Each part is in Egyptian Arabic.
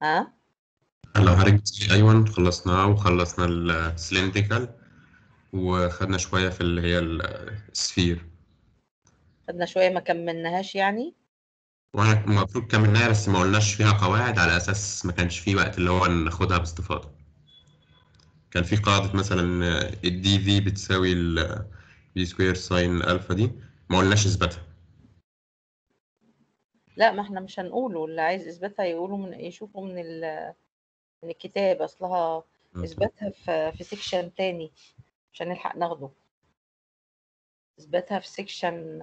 ها لو هرجع اي 1 خلصناه وخلصنا السلندريكال وخدنا شويه في اللي هي السفير خدنا شويه ما كملناهاش يعني واحنا المفروض كملناها بس ما قلناش فيها قواعد على اساس ما كانش في وقت اللي هو ناخدها باستفاضه كان في قاعده مثلا الدي في بتساوي البي سكوير ساين الفا دي ما قلناش اثباتها لا ما احنا مش هنقوله اللي عايز اثباتها يقوله من يشوفه من ال... من الكتاب اصلها اثباتها في في سيكشن تاني مش هنلحق ناخده اثباتها في سيكشن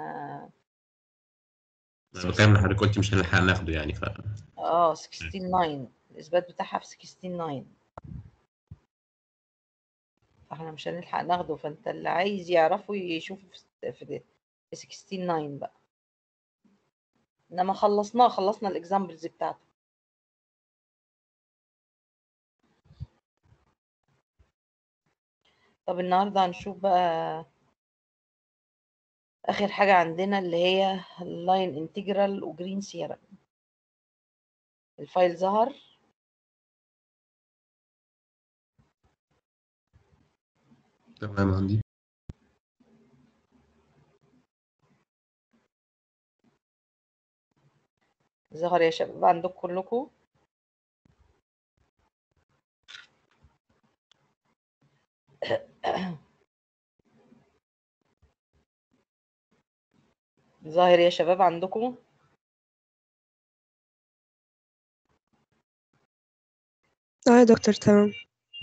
انا بتكلم لحضرتك قلت مش هنلحق ناخده يعني ف اه 169 الاثبات بتاعها في 169 فاحنا مش هنلحق ناخده فانت اللي عايز يعرفه يشوفه في في في 169 بقى انما خلصناه خلصنا الاكزامبلز بتاعته طب النهارده هنشوف بقى اخر حاجه عندنا اللي هي اللاين انتجرال وجرين سيرم الفايل ظهر تمام عندي ظهر يا شباب عندكم كلكم ظاهر يا شباب عندكم اه يا دكتور تمام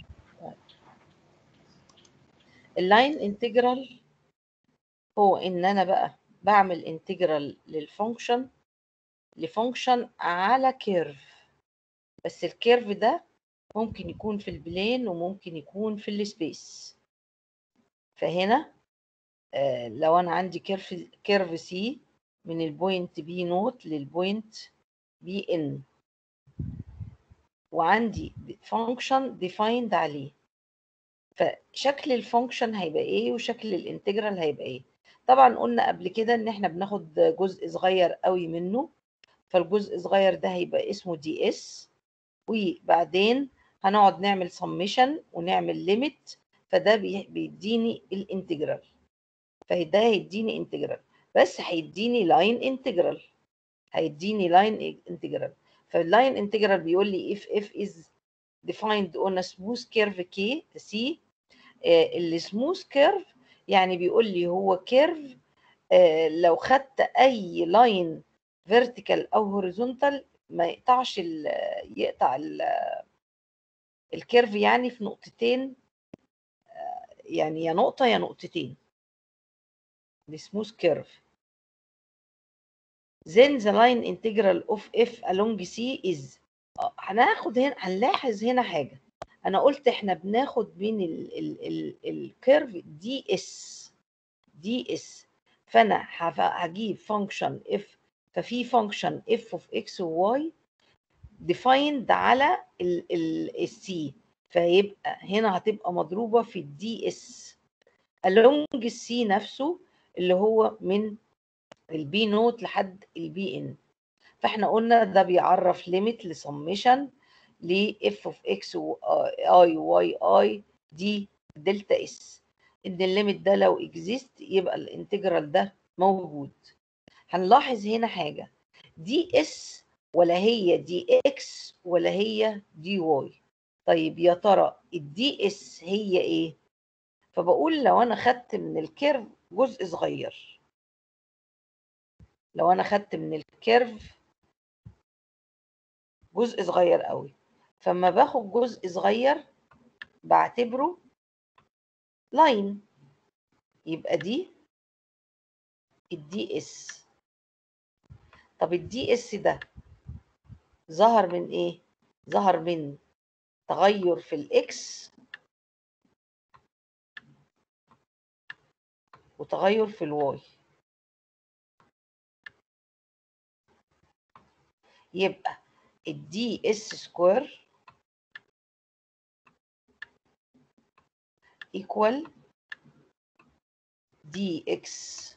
اللاين انتجرال هو ان انا بقى بعمل انتجرال للفانكشن لفانكشن على كيرف بس الكيرف ده ممكن يكون في البلين وممكن يكون في السبيس فهنا آه لو انا عندي كيرف كيرف سي من البوينت بي نوت للبوينت بي ان وعندي فانكشن ديفايند عليه فشكل الفانكشن هيبقى ايه وشكل الانتجرال هيبقى ايه طبعا قلنا قبل كده ان احنا بناخد جزء صغير قوي منه فالجزء الصغير ده هيبقى اسمه دي اس وبعدين هنقعد نعمل سميشن ونعمل ليميت فده بيديني الانتجرال فده هيديني انتجرال بس هيديني لاين انتجرال هيديني لاين انتجرال فاللاين انتجرال بيقول لي if f is defined on a smooth curve k c السموث كيرف يعني بيقول لي هو كيرف لو خدت اي لاين فيرتيكال او هوريزونتال ما يقطعش ال يقطع ال الكيرف يعني في نقطتين يعني يا نقطة يا نقطتين السموث كيرف then the line integral of f along c is هناخد هنا هنلاحظ هنا حاجة أنا قلت إحنا بناخد من ال ال ال الكيرف دي اس دي اس فأنا هجيب فانكشن اف ففي فانكشن اف اوف اكس وواي defined على السي فيبقى هنا هتبقى مضروبة في الدي اس along السي نفسه اللي هو من البي نوت لحد البي ان فاحنا قلنا ده بيعرف ليميت لسميشن ل اف اوف اكس اي واي اي دي دلتا اس ان الليميت ده لو اكزيست يبقى الانتجرال ده موجود هنلاحظ هنا حاجه دي اس ولا هي دي اكس ولا هي دي واي طيب يا ترى الدي اس هي ايه فبقول لو انا خدت من الكيرف جزء صغير لو انا خدت من الكيرف جزء صغير قوي فما باخد جزء صغير بعتبره لاين يبقى دي الدي اس طب الدي اس ده ظهر من ايه ظهر من تغير في الاكس وتغير في الواي يبقى الدي اس سكوير equal دي اكس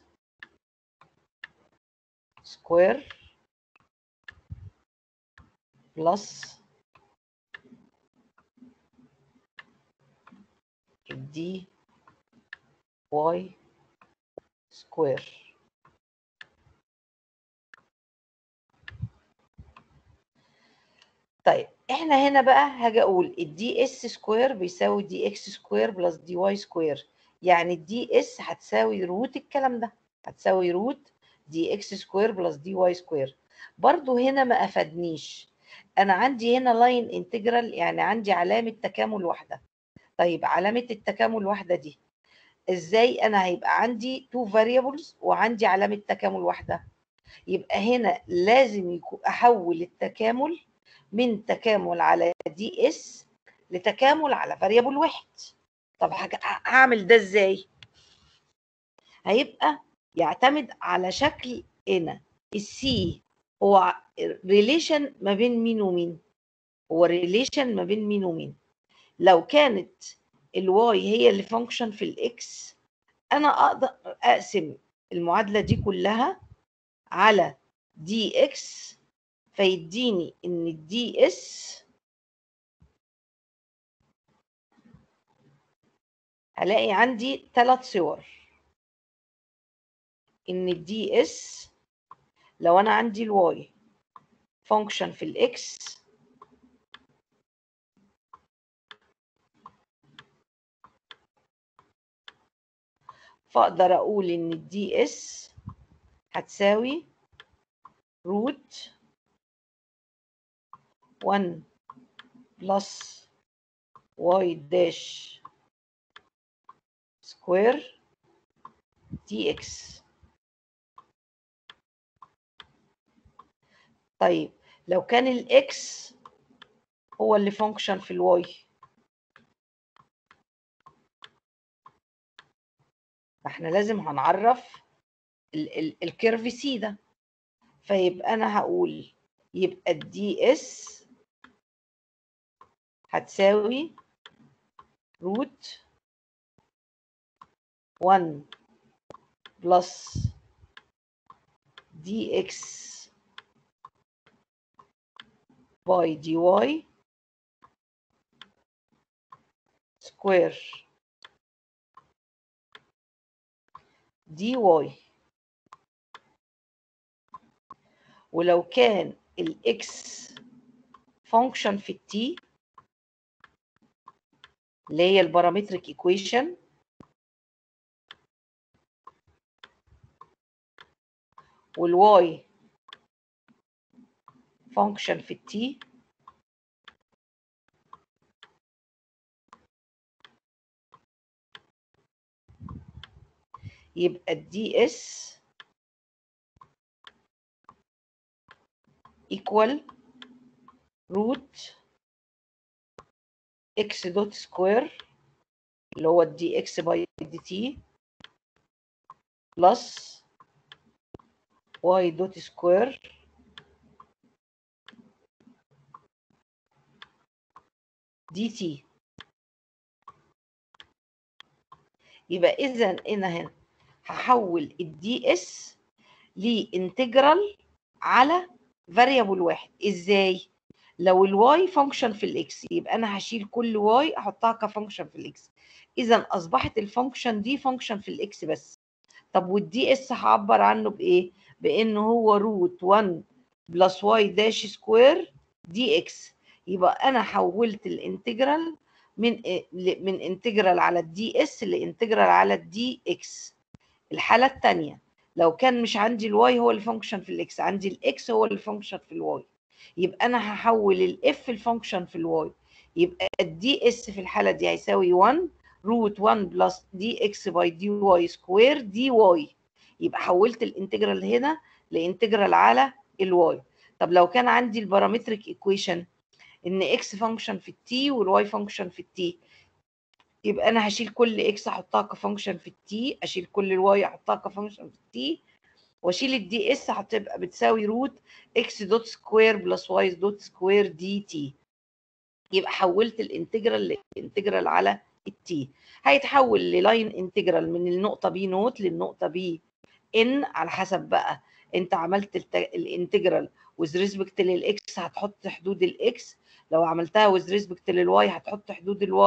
سكوير بلس الدي واي سكوير طيب احنا هنا بقى هاجي اقول الدي اس سكوير بيساوي دي اكس سكوير بلس دي واي سكوير يعني الدي اس هتساوي روت الكلام ده هتساوي روت دي اكس سكوير بلس دي واي سكوير برضو هنا ما افادنيش انا عندي هنا لاين انتجرال يعني عندي علامة تكامل واحدة طيب علامة التكامل واحدة دي ازاي انا هيبقى عندي تو variables وعندي علامة تكامل واحدة يبقى هنا لازم يكون احول التكامل من تكامل على دي اس لتكامل على فاريبل واحد طب هج- هعمل ده ازاي هيبقى يعتمد على شكل هنا السي هو ريليشن ما بين مين ومين هو ريليشن ما بين مين ومين لو كانت الواي هي اللي فانكشن في الاكس انا اقدر اقسم المعادله دي كلها على دي اكس فيديني ان الدي اس هلاقي عندي ثلاث صور ان الدي اس لو انا عندي الواي فانكشن في الاكس فاقدر اقول ان الدي اس هتساوي روت 1 بلس واي داش سكوير دي اكس طيب لو كان الاكس هو اللي فانكشن في الواي فاحنا لازم هنعرف ال- ال- الكيرف سي ده فيبقى انا هقول يبقى الدي اس هتساوي روت 1 بلس دي اكس باي دي واي سكوير دي واي ولو كان الاكس فانكشن في التي اللي هي البارامتريك ايكويشن والواي فانكشن في التي يبقى الدي اس equal root x دوت سكوير اللي هو الدي اكس باي دي تي بلس y دوت سكوير دي تي يبقى اذا انا هنا هحول الدي اس لانتجرال على فاريبل واحد ازاي لو الواي فانكشن في الاكس يبقى انا هشيل كل واي احطها كفانكشن في الاكس اذا اصبحت الفانكشن دي فانكشن في الاكس بس طب والدي اس هعبر عنه بايه بان هو روت 1 بلس واي داش سكوير دي اكس يبقى انا حولت الانتجرال من إيه؟ ل- من انتجرال على الدي اس لانتجرال على الدي اكس الحاله الثانيه لو كان مش عندي الواي هو اللي فانكشن في الاكس عندي الاكس هو اللي فانكشن في الواي يبقى انا هحول الاف الفانكشن في الواي يبقى الدي اس في الحاله دي هيساوي 1 روت 1 بلس دي اكس باي دي واي سكوير دي واي يبقى حولت الانتجرال هنا لانتجرال على الواي طب لو كان عندي البارامتريك ايكويشن ان اكس فانكشن في التي والواي فانكشن في التي يبقى انا هشيل كل اكس احطها كفانكشن في التي اشيل كل الواي احطها كفانكشن في التي واشيل الدي اس هتبقى بتساوي روت اكس دوت سكوير بلس واي دوت سكوير دي تي يبقى حولت الانتجرال لانتجرال على التي هيتحول للاين انتجرال من النقطه بي نوت للنقطه بي ان على حسب بقى انت عملت الت- الانتجرال وذ ريسبكت للاكس هتحط حدود الاكس لو عملتها وذ ريسبكت للواي هتحط حدود الواي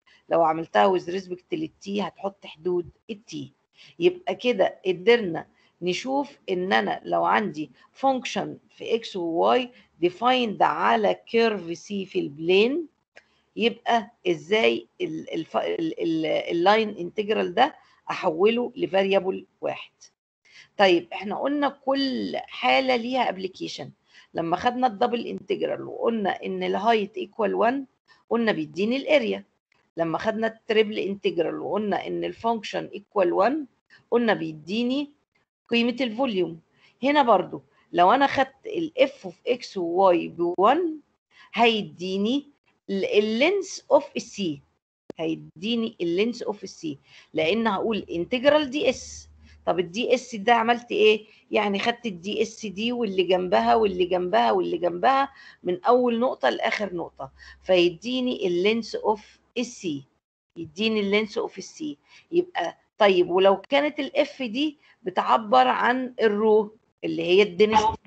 لو عملتها with respect للتي هتحط حدود التي يبقى كده قدرنا نشوف ان انا لو عندي فانكشن في اكس وواي defined على كيرف سي في البلين يبقى ازاي اللاين انتجرال ده احوله لفاريبل واحد طيب احنا قلنا كل حاله ليها ابلكيشن لما خدنا الدبل انتجرال وقلنا ان الهايت ايكوال 1 قلنا بيديني الاريا لما خدنا التريبل انتجرال وقلنا ان الفانكشن ايكوال 1 قلنا بيديني قيمه الفوليوم هنا برضو لو انا خدت الاف اوف اكس وواي ب 1 هيديني اللينس اوف السي هيديني اللينس اوف السي لان هقول انتجرال دي اس طب الدي اس ده عملت ايه يعني خدت الدي اس دي واللي جنبها واللي جنبها واللي جنبها من اول نقطه لاخر نقطه فيديني اللينس اوف السي يديني اللينس اوف السي يبقى طيب ولو كانت الاف دي بتعبر عن الرو اللي هي الدنستي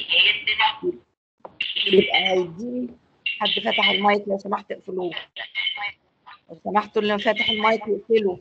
يبقى هيديني حد فتح المايك لو سمحت اقفلوه لو سمحتوا اللي فاتح المايك يقفله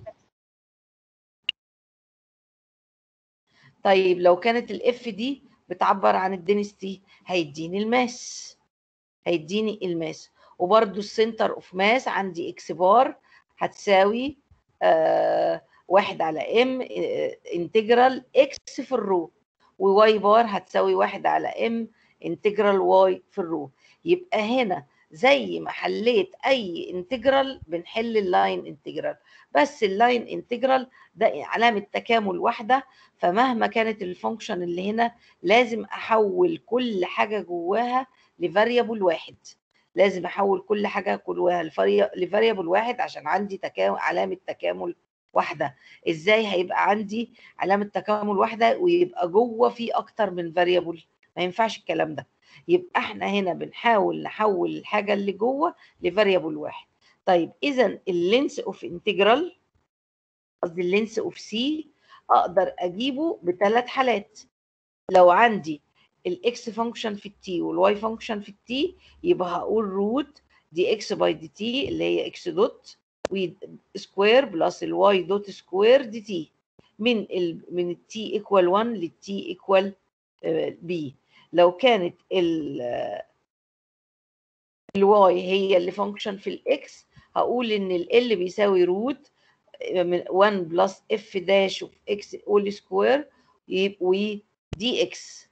طيب لو كانت الاف دي بتعبر عن الدنستي هيديني الماس هيديني الماس وبرده السنتر اوف ماس عندي اكس بار هتساوي آه واحد على ام انتجرال اكس في الرو وواي بار هتساوي واحد على ام انتجرال واي في الرو يبقى هنا زي ما حليت اي انتجرال بنحل اللاين انتجرال بس اللاين انتجرال ده علامه تكامل واحده فمهما كانت الفانكشن اللي هنا لازم احول كل حاجه جواها لفاريبل واحد لازم احول كل حاجه جواها لفاريبل واحد عشان عندي تكامل علامه تكامل واحده ازاي هيبقى عندي علامه تكامل واحده ويبقى جوه في اكتر من فاريبل ما ينفعش الكلام ده يبقى احنا هنا بنحاول نحول الحاجه اللي جوه لفاريبل واحد طيب اذا اللينس اوف انتجرال قصدي اللينس اوف سي اقدر اجيبه بثلاث حالات لو عندي الاكس فانكشن في التي والواي فانكشن في التي يبقى هقول روت دي اكس باي دي تي اللي هي اكس دوت سكوير بلس الواي دوت سكوير دي تي من ال من التي ايكوال 1 للتي ايكوال بي لو كانت ال الواي هي اللي فانكشن في الاكس هقول ان ال بيساوي روت من 1 بلس اف داش اوف اكس اول سكوير و دي اكس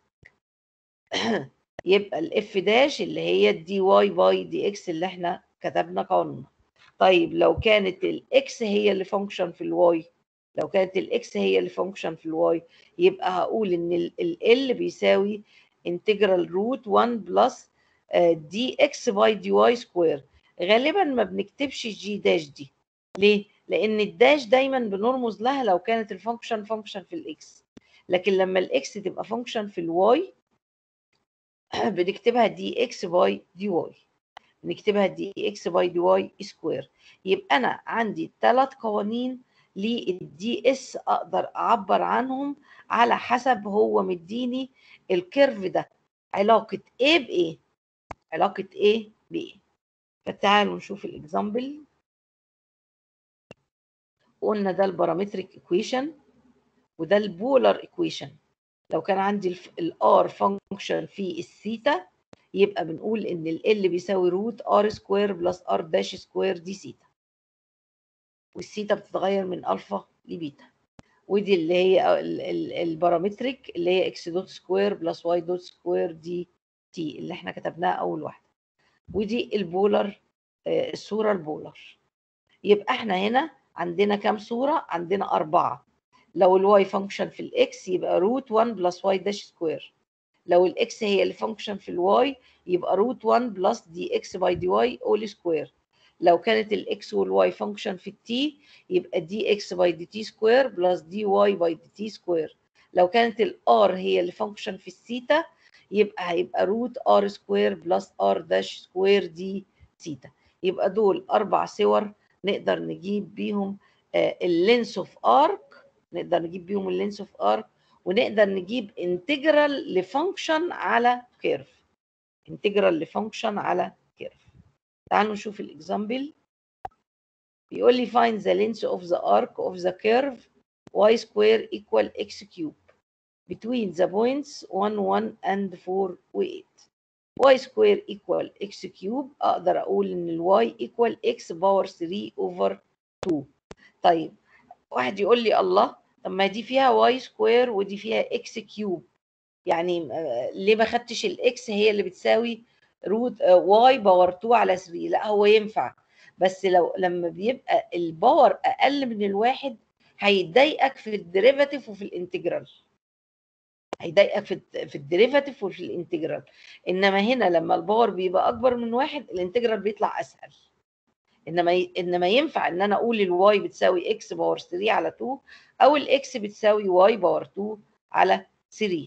يبقى الاف داش اللي هي الدي واي باي دي اكس اللي احنا كتبنا قانونها طيب لو كانت الاكس هي اللي فانكشن في الواي لو كانت الاكس هي اللي فانكشن في الواي يبقى هقول ان ال بيساوي انتجرال روت 1 بلس دي اكس باي دي واي سكوير غالبا ما بنكتبش الجي داش دي ليه لان الداش دايما بنرمز لها لو كانت الفانكشن فانكشن في الاكس لكن لما الاكس تبقى فانكشن في الواي بنكتبها دي اكس باي دي واي بنكتبها دي اكس باي دي واي سكوير يبقى انا عندي ثلاث قوانين للدي اس اقدر اعبر عنهم على حسب هو مديني الكيرف ده علاقة A بإيه؟ علاقة A بإيه؟ فتعالوا نشوف الإكزامبل قلنا ده البارامتريك ايكويشن وده البولار ايكويشن لو كان عندي الار فانكشن في الثيتا يبقى بنقول ان ال بيساوي روت ار سكوير بلس ار داش سكوير دي سيتا والثيتا بتتغير من الفا لبيتا ودي اللي هي البارامتريك اللي هي اكس دوت سكوير بلس واي دوت سكوير دي تي اللي احنا كتبناها اول واحده ودي البولر الصوره البولر يبقى احنا هنا عندنا كام صوره عندنا اربعه لو الواي فانكشن في الاكس يبقى روت 1 بلس واي داش سكوير لو الاكس هي اللي فانكشن في الواي يبقى روت 1 بلس دي اكس باي دي واي اول سكوير لو كانت الاكس والواي فانكشن في التي يبقى دي اكس باي دي تي سكوير بلس دي واي باي دي تي سكوير لو كانت الار هي اللي فانكشن في الثيتا يبقى هيبقى روت ار سكوير بلس ار داش سكوير دي ثيتا يبقى دول اربع صور نقدر نجيب بيهم اللينس اوف ارك نقدر نجيب بيهم اللينس اوف ارك ونقدر نجيب انتجرال لفانكشن على كيرف انتجرال لفانكشن على كيرف تعالوا نشوف الاكزامبل بيقول لي find the length of the arc of the curve y square equal x cube between the points 1 1 and 4 و 8 y square equal x cube اقدر اقول ان ال y equal x باور 3 over 2 طيب واحد يقول لي الله طب ما دي فيها y square ودي فيها x cube يعني آه، ليه ما خدتش الاكس هي اللي بتساوي روت واي باور 2 على 3 لا هو ينفع بس لو لما بيبقى الباور اقل من الواحد هيضايقك في الديريفاتيف وفي الانتجرال هيضايقك في الد- في الديريفاتيف وفي الانتجرال انما هنا لما الباور بيبقى اكبر من واحد الانتجرال بيطلع اسهل انما ي- انما ينفع ان انا اقول الواي بتساوي اكس باور 3 على 2 او الاكس بتساوي واي باور 2 على 3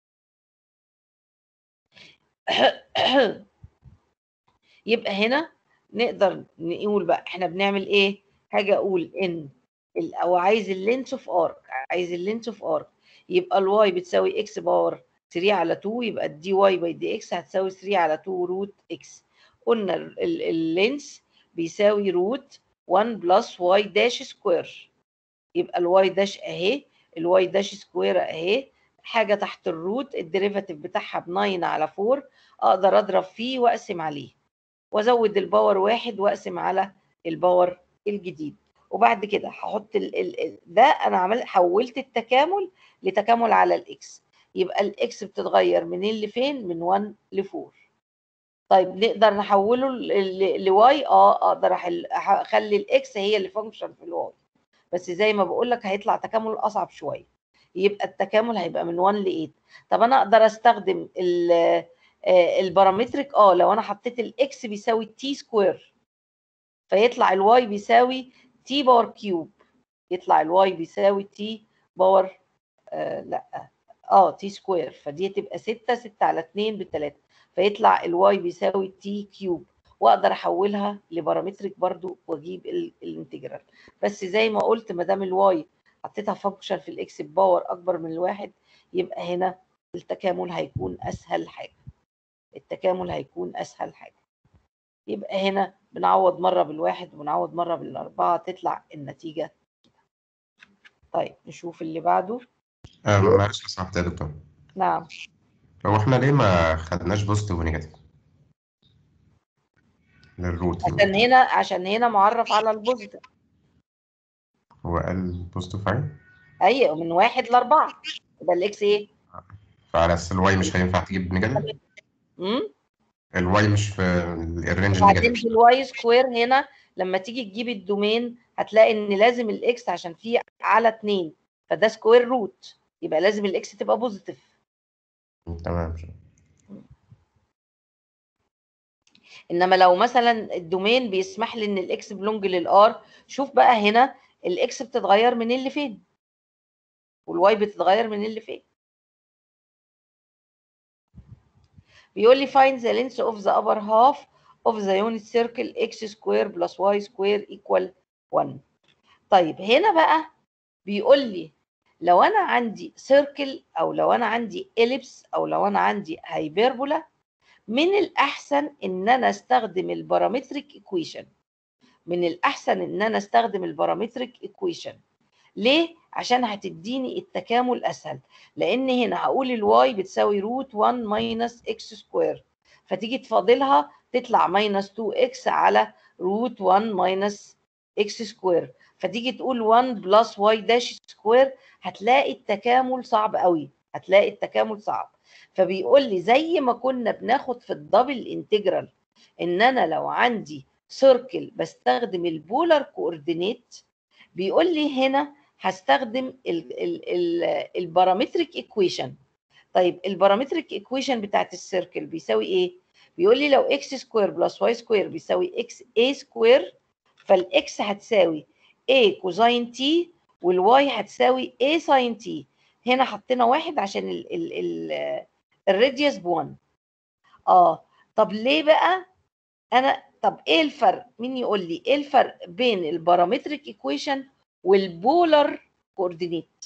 يبقى هنا نقدر نقول بقى احنا بنعمل ايه حاجه اقول ان ال- او عايز اللينس اوف ارك عايز اللينس اوف ارك يبقى الواي بتساوي اكس باور 3 على 2 يبقى الدي واي باي دي اكس هتساوي 3 على 2 روت اكس قلنا اللينس بيساوي روت 1 بلس واي داش سكوير يبقى الواي داش اهي الواي داش سكوير اهي حاجه تحت الروت الديريفاتيف بتاعها ب 9 على 4 اقدر اضرب فيه واقسم عليه وازود الباور واحد واقسم على الباور الجديد وبعد كده هحط ال ال ال- ده انا عملت حولت التكامل لتكامل على الاكس يبقى الاكس بتتغير منين لفين من 1 ل 4 طيب نقدر نحوله لواي اه اقدر أحل- أح- اخلي الاكس هي اللي فانكشن في الواي بس زي ما بقول لك هيطلع تكامل اصعب شويه يبقى التكامل هيبقى من 1 ل 8 طب انا اقدر استخدم ال آه، البارامتريك اه لو انا حطيت الاكس بيساوي تي سكوير فيطلع الواي بيساوي تي باور كيوب يطلع الواي بيساوي تي باور آه لا اه تي سكوير فدي تبقى 6 6 على 2 بتلاتة فيطلع الواي بيساوي تي كيوب واقدر احولها لبارامتريك برضو واجيب ال- الانتجرال بس زي ما قلت ما دام الواي حطيتها فانكشن في الاكس بباور اكبر من الواحد يبقى هنا التكامل هيكون اسهل حاجه التكامل هيكون اسهل حاجه يبقى هنا بنعوض مره بالواحد وبنعوض مره بالاربعه تطلع النتيجه كده. طيب نشوف اللي بعده آه، معلش لو سمحت يا دكتور نعم هو احنا ليه ما خدناش بوزيتيف ونيجاتيف للروت عشان هنا عشان هنا معرف على البوزيتيف هو قال بوزيتيف عين ايوه من واحد لاربعه يبقى الاكس ايه؟ فعلى اساس الواي مش هينفع تجيب نيجاتيف امم الواي مش في الرينج وبعدين النيجاتيف في الواي سكوير هنا لما تيجي تجيب الدومين هتلاقي ان لازم الاكس عشان فيه على 2 فده سكوير روت يبقى لازم الاكس تبقى بوزيتيف تمام انما لو مثلا الدومين بيسمح لي ان الاكس بلونج للار شوف بقى هنا الاكس بتتغير من اللي فين والواي بتتغير من اللي فين بيقول لي find the length of the upper half of the unit circle x square plus y square equal 1 طيب هنا بقى بيقول لي لو انا عندي سيركل او لو انا عندي اليبس او لو انا عندي هايبربولا من الاحسن ان انا استخدم البارامتريك ايكويشن من الاحسن ان انا استخدم البارامتريك ايكويشن ليه عشان هتديني التكامل اسهل لان هنا هقول الواي بتساوي روت 1 ماينس اكس سكوير فتيجي تفاضلها تطلع ماينس 2 اكس على روت 1 ماينس اكس سكوير فتيجي تقول 1 بلس واي داش سكوير هتلاقي التكامل صعب قوي هتلاقي التكامل صعب فبيقول لي زي ما كنا بناخد في الدبل انتجرال ان انا لو عندي سيركل بستخدم البولار كوردينيت بيقول لي هنا هستخدم البارامتريك ايكويشن طيب البارامتريك ايكويشن بتاعت السيركل بيساوي ايه بيقول لي لو اكس سكوير بلس واي سكوير بيساوي اكس اي سكوير فالاكس هتساوي a كوزين تي والواي هتساوي a ساين تي هنا حطينا واحد عشان ال ال ال الراديوس ب 1 اه طب ليه بقى انا طب ايه الفرق مين يقول لي ايه الفرق بين البارامتريك ايكويشن والبولار كوردينيت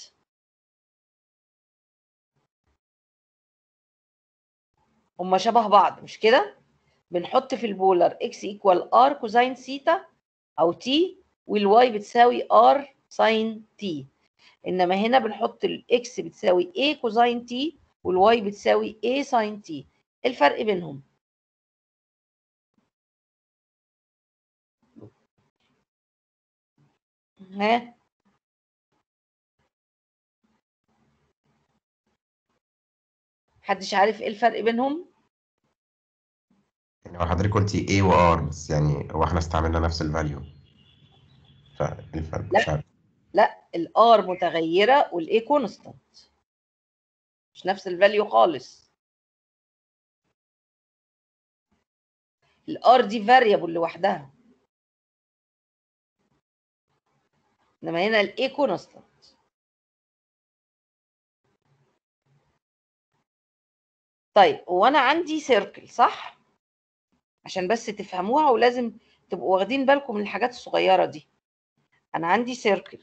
هما شبه بعض مش كده بنحط في البولار اكس ايكوال ار كوزين سيتا او تي والواي بتساوي ار ساين تي انما هنا بنحط الاكس بتساوي a كوزاين تي والواي بتساوي a ساين تي الفرق بينهم ها محدش عارف ايه الفرق بينهم يعني هو حضرتك قلتي A و R بس يعني هو احنا استعملنا نفس الفاليو فالفرق مش عارف لا الار متغيره والاي كونستانت مش نفس الفاليو خالص الار دي فاريبل لوحدها انما هنا الاي كونستانت طيب وانا عندي سيركل صح عشان بس تفهموها ولازم تبقوا واخدين بالكم من الحاجات الصغيره دي انا عندي سيركل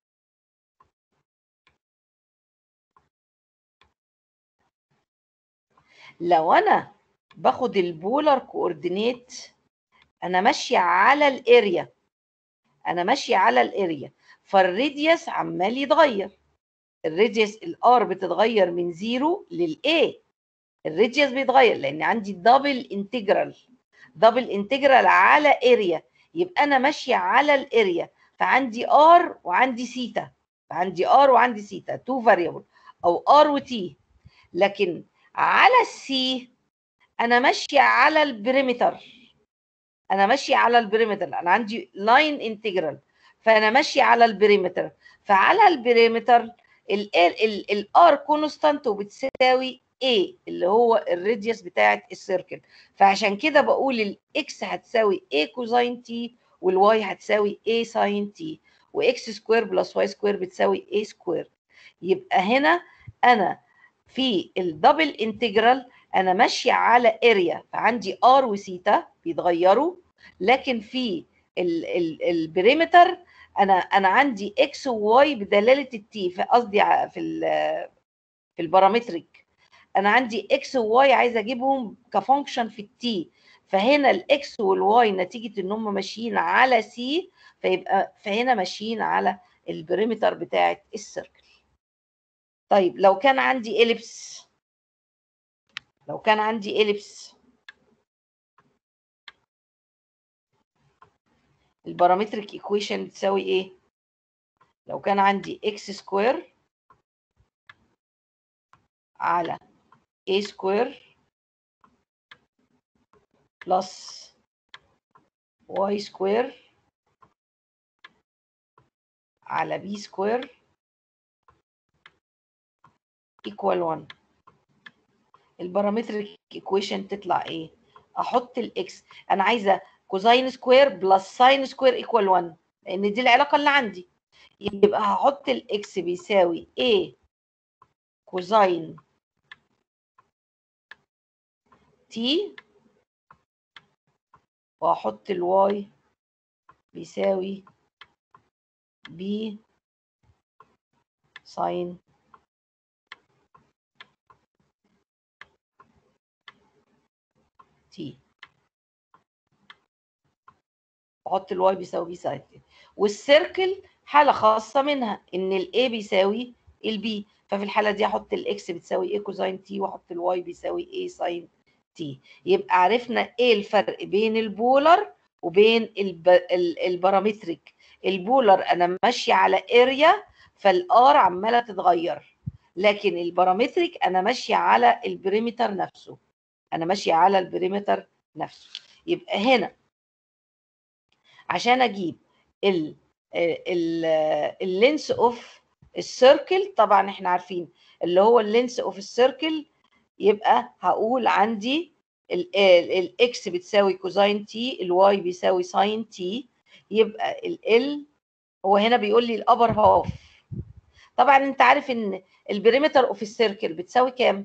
لو انا باخد البولار كوردينيت انا ماشيه على الاريا انا ماشيه على الاريا فالراديوس عمال يتغير الراديوس الار بتتغير من زيرو للاي الراديوس بيتغير لان عندي دبل انتجرال دبل انتجرال على اريا يبقى انا ماشيه على الاريا فعندي ار وعندي سيتا فعندي ار وعندي سيتا تو فاريبل او ار وتي لكن على السي انا ماشيه على البريمتر انا ماشيه على البريمتر انا عندي لاين انتجرال فانا ماشيه على البريمتر فعلى البريمتر الار كونستانت وبتساوي A اللي هو الراديوس بتاعه السيركل فعشان كده بقول الاكس هتساوي A كوزين تي والواي هتساوي A ساين تي واكس سكوير بلس واي سكوير بتساوي A سكوير يبقى هنا انا في الدبل انتجرال انا ماشيه على اريا فعندي ار وسيتا بيتغيروا لكن في البريمتر انا انا عندي اكس وواي بدلاله التي في قصدي ع- في ال- في البارامتريك انا عندي اكس وواي عايزه اجيبهم كفانكشن في التي فهنا الاكس والواي نتيجه ان هم ماشيين على سي فيبقى فهنا ماشيين على البريمتر بتاعه السيركل طيب لو كان عندي اليبس لو كان عندي اليبس البارامتريك ايكويشن بتساوي ايه لو كان عندي اكس سكوير على a سكوير بلس y سكوير على b سكوير equal 1 البارامتريك ايكويشن تطلع ايه احط الاكس انا عايزه كوزين سكوير بلس ساين سكوير ايكوال 1 لان دي العلاقه اللي عندي يبقى هحط الاكس بيساوي a كوزين تي واحط الواي بيساوي b ساين تي احط الواي بيساوي بي ساين تي والسيركل حاله خاصه منها ان الاي بيساوي البي ففي الحاله دي احط الاكس بتساوي اي كوزين تي واحط الواي بيساوي اي ساين تي يبقى عرفنا ايه الفرق بين البولر وبين الب... ال- البارامتريك البولر انا ماشيه على اريا فالار عماله تتغير لكن البارامتريك انا ماشيه على البريمتر نفسه انا ماشيه على البريمتر نفسه يبقى هنا عشان اجيب ال ال اللينس اوف السيركل طبعا احنا عارفين اللي هو اللينس اوف السيركل يبقى هقول عندي الاكس بتساوي كوزين تي الواي بيساوي ساين تي يبقى ال هو هنا بيقول لي الابر هاف طبعا انت عارف ان البريمتر اوف السيركل بتساوي كام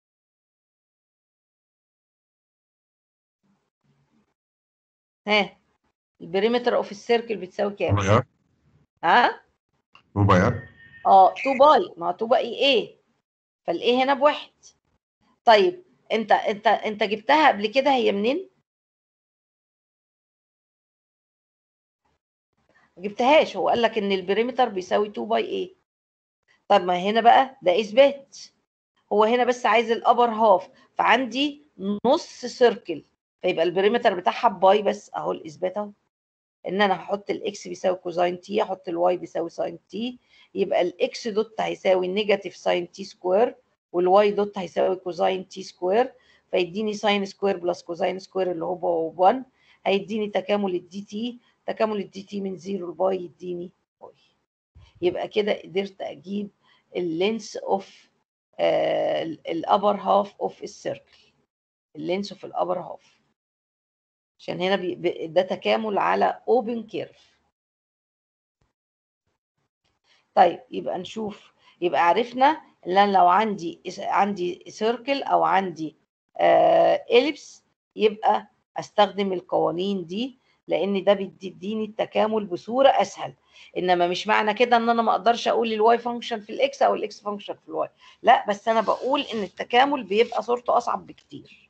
ها البريمتر اوف السيركل بتساوي كام مباير ها مباير اه 2 باي ما 2 باي ايه فالايه هنا بواحد طيب انت انت انت جبتها قبل كده هي منين ما جبتهاش هو قال لك ان البريمتر بيساوي 2 باي ايه طب ما هنا بقى ده اثبات هو هنا بس عايز الابر هاف فعندي نص سيركل فيبقى البريمتر بتاعها باي بس اهو الاثبات اهو ان انا هحط الاكس بيساوي كوزاين تي احط الواي بيساوي ساين تي يبقى الاكس دوت هيساوي نيجاتيف ساين تي سكوير والواي دوت هيساوي كوزاين تي سكوير فيديني ساين سكوير بلس كوزاين سكوير اللي هو 1 هيديني تكامل الدي تي تكامل الدي تي من 0 لباي يديني باي يبقى كده قدرت اجيب اللينس اوف الابر هاف اوف السيركل اللينس اوف الابر هاف عشان هنا بي بي- ده تكامل على اوبن كيرف طيب يبقى نشوف يبقى عرفنا ان انا لو عندي عندي سيركل او عندي اليبس يبقى استخدم القوانين دي لان ده بيديني التكامل بصوره اسهل انما مش معنى كده ان انا ما اقدرش اقول الواي فانكشن في الاكس او الاكس فانكشن في الواي لا بس انا بقول ان التكامل بيبقى صورته اصعب بكتير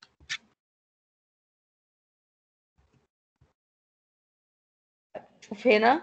شوف هنا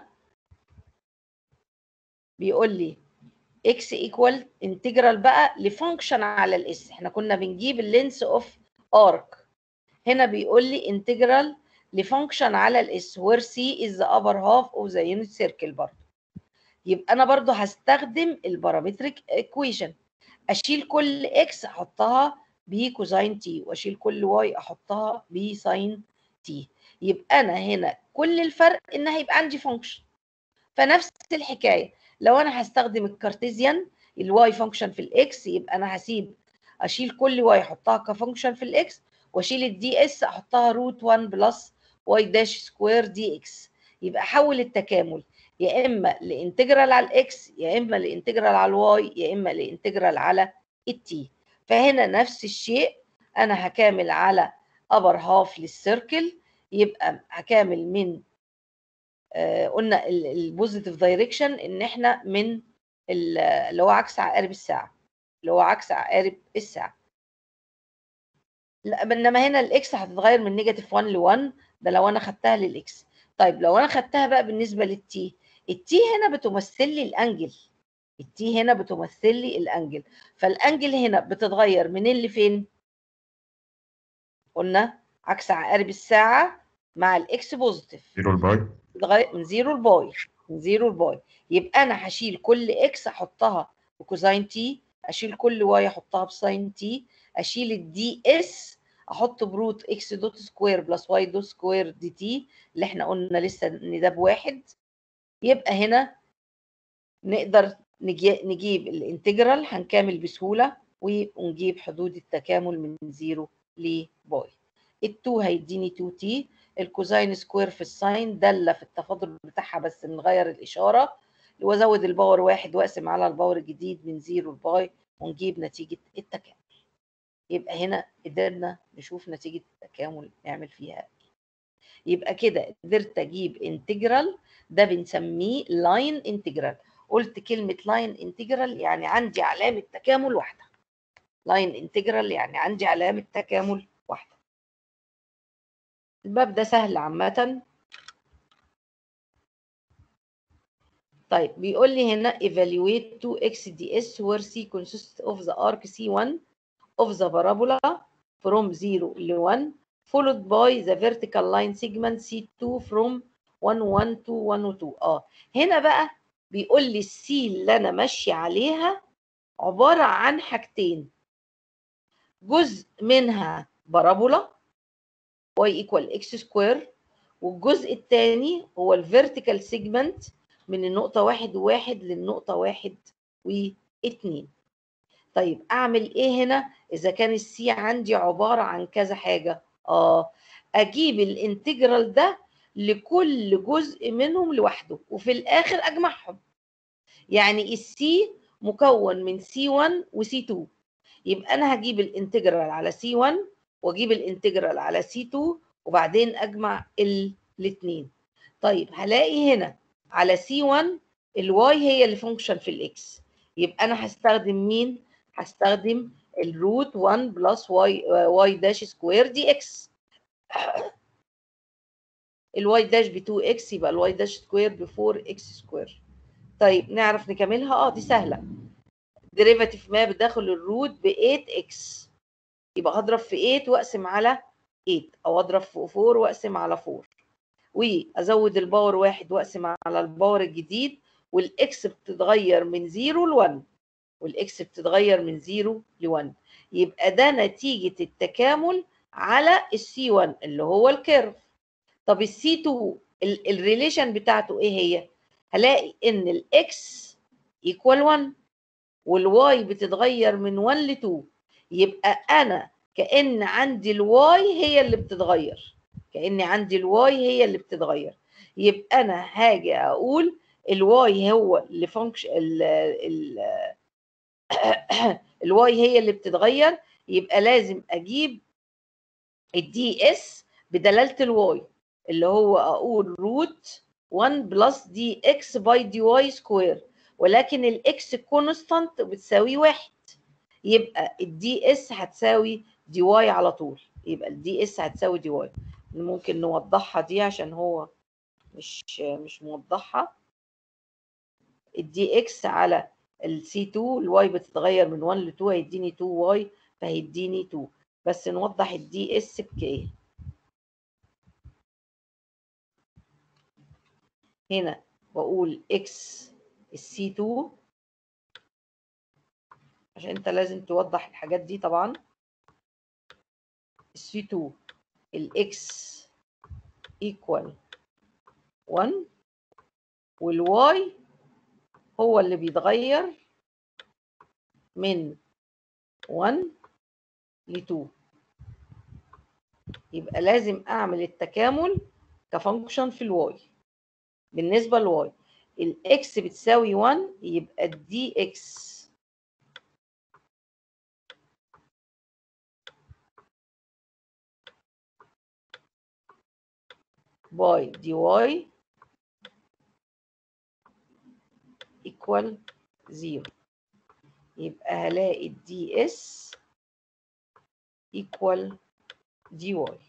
بيقول لي x equal integral بقى لفانكشن على الاس احنا كنا بنجيب اللينس اوف ارك هنا بيقول لي integral لفانكشن على الاس where c is the upper half of the unit circle برضه يبقى انا برضه هستخدم البارامتريك equation اشيل كل x احطها بكوزاين تي واشيل كل y احطها بساين تي يبقى انا هنا كل الفرق ان هيبقى عندي فانكشن فنفس الحكايه لو انا هستخدم الكارتيزيان الواي فانكشن في الاكس يبقى انا هسيب اشيل كل واي احطها كفانكشن في الاكس واشيل الدي اس احطها روت 1 بلس واي داش سكوير دي اكس يبقى احول التكامل يا اما لانتجرال على الاكس يا اما لانتجرال على الواي يا اما لانتجرال على التي فهنا نفس الشيء انا هكامل على ابر هاف للسيركل يبقى هكامل من آه قلنا البوزيتيف دايركشن ان احنا من ال- اللي هو عكس عقارب الساعه اللي هو عكس عقارب الساعه لا انما هنا الاكس هتتغير من نيجاتيف 1 ل 1 ده لو انا خدتها للاكس طيب لو انا خدتها بقى بالنسبه للتي التي هنا بتمثل لي الانجل التي هنا بتمثل لي الانجل فالانجل هنا بتتغير منين لفين قلنا عكس عقارب الساعه مع الاكس بوزيتيف زيرو الباي بتتغير من زيرو لباي من زيرو لباي يبقى انا هشيل كل اكس احطها بكوزاين تي اشيل كل واي احطها بساين تي اشيل الدي اس احط بروت اكس دوت سكوير بلس واي دوت سكوير دي تي اللي احنا قلنا لسه ان ده بواحد يبقى هنا نقدر نجي- نجيب الانتجرال هنكامل بسهوله ونجيب حدود التكامل من زيرو لباي ال2 هيديني 2 تي الكوزاين سكوير في الساين داله في التفاضل بتاعها بس بنغير الاشاره وازود الباور واحد واقسم على الباور الجديد من زيرو لباي ونجيب نتيجه التكامل يبقى هنا قدرنا نشوف نتيجه التكامل نعمل فيها إيه. يبقى كده قدرت اجيب انتجرال ده بنسميه لاين انتجرال قلت كلمه لاين انتجرال يعني عندي علامه تكامل واحده لاين انتجرال يعني عندي علامه تكامل واحده الباب ده سهل عامه طيب بيقول لي هنا evaluate 2x ds where c consists of the arc c1 of the parabola from 0 ل 1 followed by the vertical line segment c2 from 1 1 to 1 و 2 اه هنا بقى بيقول لي السي اللي انا ماشيه عليها عباره عن حاجتين جزء منها بارابولا y equal x سكوير والجزء الثاني هو الفيرتيكال سيجمنت من النقطة واحد وواحد للنقطة واحد واتنين طيب أعمل إيه هنا إذا كان السي عندي عبارة عن كذا حاجة آه أجيب الانتجرال ده لكل جزء منهم لوحده وفي الآخر أجمعهم يعني السي مكون من سي 1 وسي 2 يبقى أنا هجيب الانتجرال على سي 1 واجيب الانتجرال على سي 2 وبعدين اجمع الاثنين طيب هلاقي هنا على سي 1 الواي هي اللي فانكشن في الاكس يبقى انا هستخدم مين هستخدم الروت 1 بلس واي واي داش سكوير دي اكس الواي داش ب 2 اكس يبقى الواي داش سكوير ب 4 اكس سكوير طيب نعرف نكملها اه دي سهله ديريفاتيف ما بداخل الروت ب 8 اكس يبقى هضرب في 8 واقسم على 8 او اضرب في 4 واقسم على 4 وازود الباور واحد واقسم على الباور الجديد والاكس بتتغير من 0 ل 1 والاكس بتتغير من 0 ل 1 يبقى ده نتيجه التكامل على السي 1 اللي هو الكيرف طب السي 2 الريليشن بتاعته ايه هي هلاقي ان الاكس ايكوال 1 والواي بتتغير من 1 ل 2 يبقى انا كان عندي الواي هي اللي بتتغير كان عندي الواي هي اللي بتتغير يبقى انا هاجي اقول الواي هو اللي فانكشن الواي هي اللي بتتغير يبقى لازم اجيب الدي اس بدلاله الواي اللي هو اقول روت 1 بلس دي اكس باي دي واي سكوير ولكن الاكس كونستانت بتساوي واحد يبقى الدي اس هتساوي دي واي على طول يبقى الدي اس هتساوي دي واي ممكن نوضحها دي عشان هو مش مش موضحها الدي اكس على السي 2 الواي بتتغير من 1 ل 2 هيديني 2 واي فهيديني 2 بس نوضح الدي اس بايه هنا بقول اكس السي 2 عشان انت لازم توضح الحاجات دي طبعا السي 2 الاكس ايكوال 1 والواي هو اللي بيتغير من 1 ل 2 يبقى لازم اعمل التكامل كفانكشن في الواي بالنسبه للواي الاكس بتساوي 1 يبقى الدي اكس باي دي واي equal 0 يبقى هلاقي الدي اس equal دي واي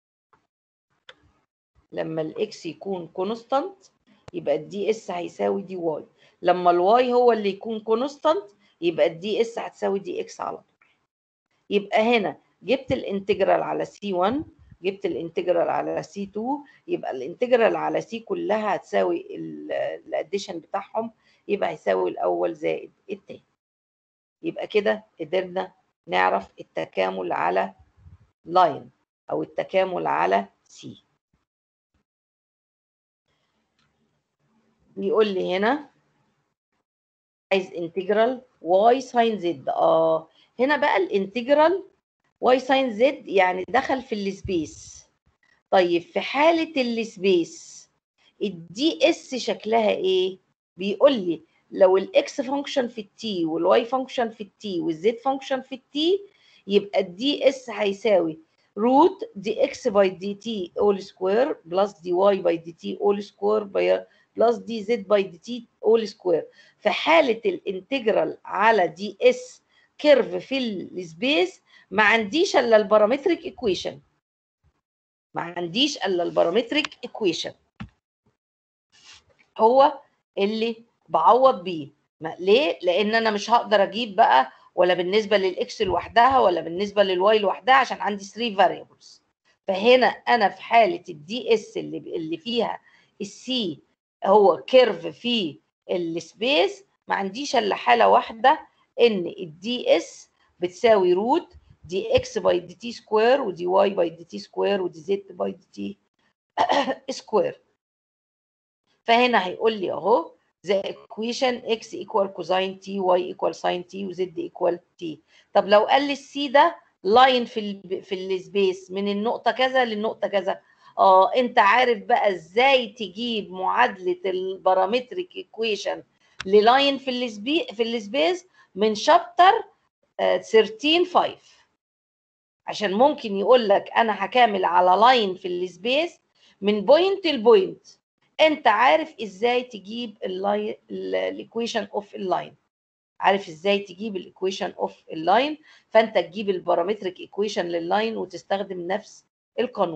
لما الاكس يكون كونستانت يبقى الدي اس هيساوي دي واي لما الواي هو اللي يكون كونستانت يبقى الدي اس هتساوي دي اكس على طول يبقى هنا جبت الانتجرال على سي 1 جبت الانتجرال على سي 2 يبقى الانتجرال على سي كلها هتساوي الاديشن بتاعهم يبقى هيساوي الاول زائد التاني يبقى كده قدرنا نعرف التكامل على لاين او التكامل على سي بيقول لي هنا عايز انتجرال واي ساين زد اه هنا بقى الانتجرال واي ساين زد يعني دخل في السبيس طيب في حالة السبيس الدي اس شكلها ايه بيقول لي لو الاكس فانكشن في التي والواي فانكشن في التي والزد فانكشن في التي يبقى الدي اس هيساوي روت دي اكس باي دي تي اول سكوير بلس دي واي باي دي تي اول سكوير باي بلس دي زد باي دي تي اول سكوير في حالة الانتجرال على دي اس كيرف في السبيس ما عنديش الا البارامتريك ايكويشن ما عنديش الا البارامتريك ايكويشن هو اللي بعوض بيه ليه لان انا مش هقدر اجيب بقى ولا بالنسبه للاكس لوحدها ولا بالنسبه للواي لوحدها عشان عندي 3 فاريبلز فهنا انا في حاله الدي اس اللي اللي فيها السي هو كيرف في السبيس ما عنديش الا حاله واحده ان الدي اس بتساوي روت دي اكس باي دي تي سكوير ودي واي باي دي تي سكوير ودي زد باي دي تي سكوير فهنا هيقول لي اهو the equation x equal cosine t y equal sin t و z equal t طب لو قال لي السي ده لاين في ال في السبيس من النقطه كذا للنقطه كذا اه انت عارف بقى ازاي تجيب معادله البارامتريك ايكويشن للاين في السبي في السبيس من شابتر 13 5 عشان ممكن يقول لك انا هكامل على لاين في السبيس من بوينت لبوينت انت عارف ازاي تجيب اللاين الايكويشن اوف اللاين عارف ازاي تجيب الايكويشن اوف اللاين فانت تجيب البارامتريك ايكويشن لللاين وتستخدم نفس القانون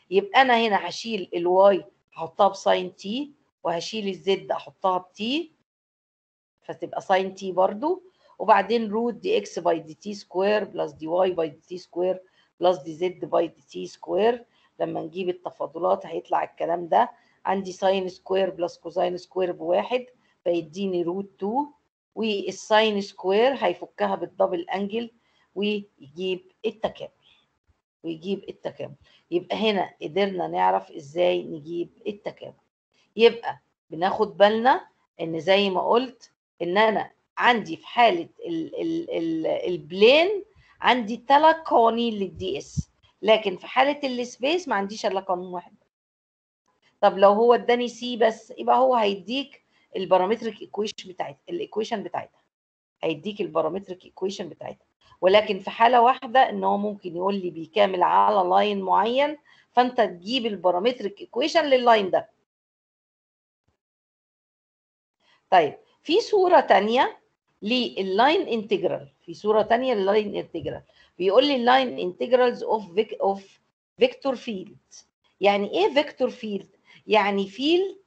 يبقى انا هنا هشيل الواي هحطها بساين تي وهشيل الزد احطها بتي فتبقى ساين تي برضو وبعدين روت دي اكس باي دي تي سكوير بلس دي واي باي دي تي سكوير بلس دي زد باي دي تي سكوير لما نجيب التفاضلات هيطلع الكلام ده عندي ساين سكوير بلس كوزاين سكوير بواحد فيديني روت 2 والساين سكوير هيفكها بالدبل انجل ويجيب التكامل ويجيب التكامل يبقى هنا قدرنا نعرف ازاي نجيب التكامل يبقى بناخد بالنا ان زي ما قلت ان انا عندي في حاله ال ال ال البلين عندي ثلاث قوانين للدي اس لكن في حاله السبيس ما عنديش الا قانون واحد طب لو هو اداني سي بس يبقى هو هيديك البارامتريك ايكويشن بتاعتها الايكويشن بتاعتها هيديك البارامتريك ايكويشن بتاعتها ولكن في حاله واحده ان هو ممكن يقول لي بيكامل على لاين معين فانت تجيب البارامتريك ايكويشن لللاين ده طيب في صوره تانية لللاين انتجرال في صوره تانية لللاين انتجرال بيقول لي اللاين انتجرالز اوف اوف فيكتور فيلد يعني ايه فيكتور فيلد يعني فيلد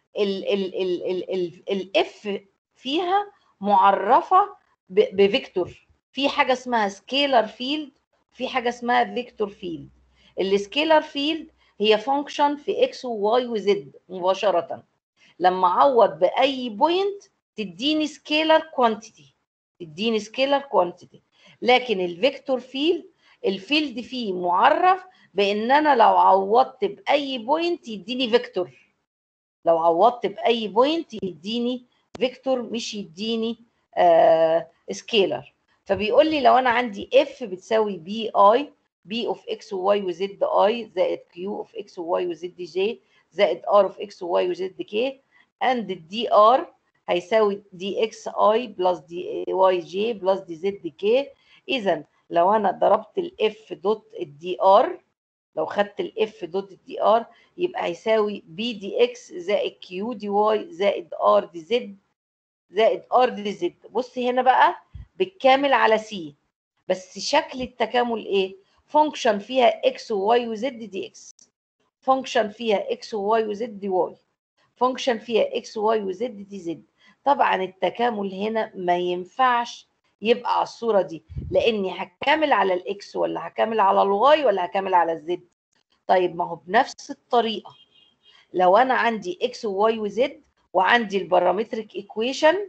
الاف فيها معرفه بفيكتور في حاجه اسمها سكيلر فيلد في حاجه اسمها فيكتور فيلد السكيلر فيلد هي فانكشن في اكس وواي وزد مباشره لما اعوض باي بوينت تديني سكيلر كوانتيتي تديني سكيلر كوانتيتي لكن الفيكتور فيلد الفيلد فيه معرف بان انا لو عوضت باي بوينت يديني فيكتور لو عوضت باي بوينت يديني فيكتور مش يديني آه سكيلر فبيقول لي لو انا عندي اف بتساوي بي اي بي اوف اكس وواي وزد اي زائد كيو اوف اكس وواي وزد جي زائد ار اوف اكس وواي وزد كي اند الدي ار هيساوي دي اكس اي بلس دي واي جي بلس دي زد كي اذا لو انا ضربت الاف دوت الدي ار لو خدت الاف دوت الدي ار يبقى هيساوي بي دي اكس زائد كيو دي واي زائد ار دي زد زائد ار دي زد بص هنا بقى بالكامل على سي بس شكل التكامل ايه فانكشن فيها اكس وواي وزد دي اكس فانكشن فيها اكس وواي وزد دي واي فانكشن فيها اكس وواي وزد دي زد طبعا التكامل هنا ما ينفعش يبقى على الصوره دي لاني هكمل على الاكس ولا هكمل على الواي ولا هكمل على الزد طيب ما هو بنفس الطريقه لو انا عندي اكس وواي وزد وعندي البارامتريك ايكويشن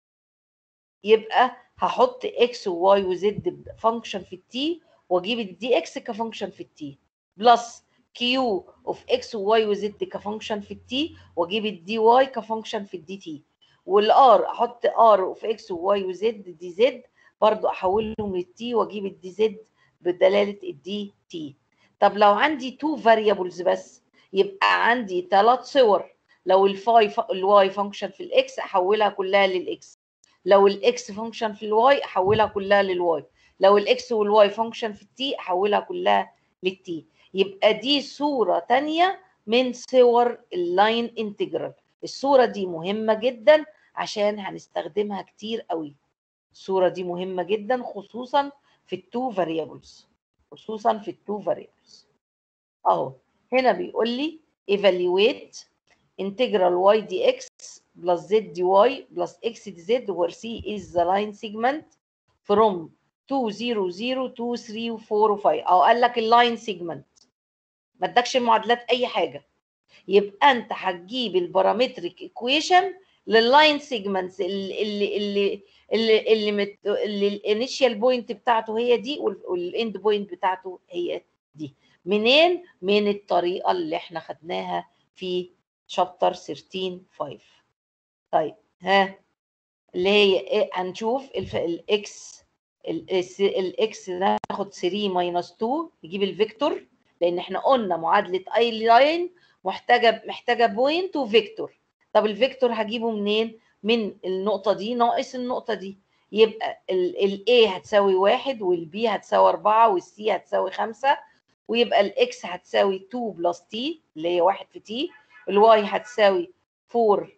يبقى هحط اكس وواي وزد فانكشن في التي واجيب الدي اكس كفانكشن في التي بلس كيو اوف اكس وواي وزد كفانكشن في التي واجيب الدي واي كفانكشن في الدي تي والار احط ار اوف اكس وواي وزد دي زد برضو احولهم للتي واجيب الدي زد بدلاله الدي تي طب لو عندي تو فاريبلز بس يبقى عندي ثلاث صور لو الفاي الواي فانكشن في الاكس احولها كلها للاكس لو الاكس فانكشن في الواي احولها كلها للواي لو الاكس والواي فانكشن في التي احولها كلها للتي يبقى دي صوره تانية من صور اللاين انتجرال الصوره دي مهمه جدا عشان هنستخدمها كتير قوي الصوره دي مهمه جدا خصوصا في التو فاريبلز خصوصا في التو فاريبلز اهو هنا بيقول لي evaluate integral y dx plus z dy plus x dz where c is the line segment from 2 0 0 2 3 و 4 و 5 او قال لك اللاين سيجمنت ما ادكش المعادلات اي حاجه يبقى انت هتجيب البارامتريك ايكويشن لللاين سيجمنتس اللي اللي اللي اللي اللي, مت... اللي الانيشال بوينت بتاعته هي دي والاند بوينت بتاعته هي دي منين من الطريقه اللي احنا خدناها في شابتر 13 5 طيب ها اللي هي إيه هنشوف الاكس الاكس ناخد 3 ماينس 2 نجيب الفيكتور لان احنا قلنا معادله اي لاين محتاجه محتاجه بوينت وفيكتور طب الفيكتور هجيبه منين من النقطه دي ناقص النقطه دي يبقى الاي هتساوي واحد والبي هتساوي أربعة والسي هتساوي خمسة ويبقى الاكس هتساوي 2 بلس تي اللي هي واحد في تي الواي هتساوي 4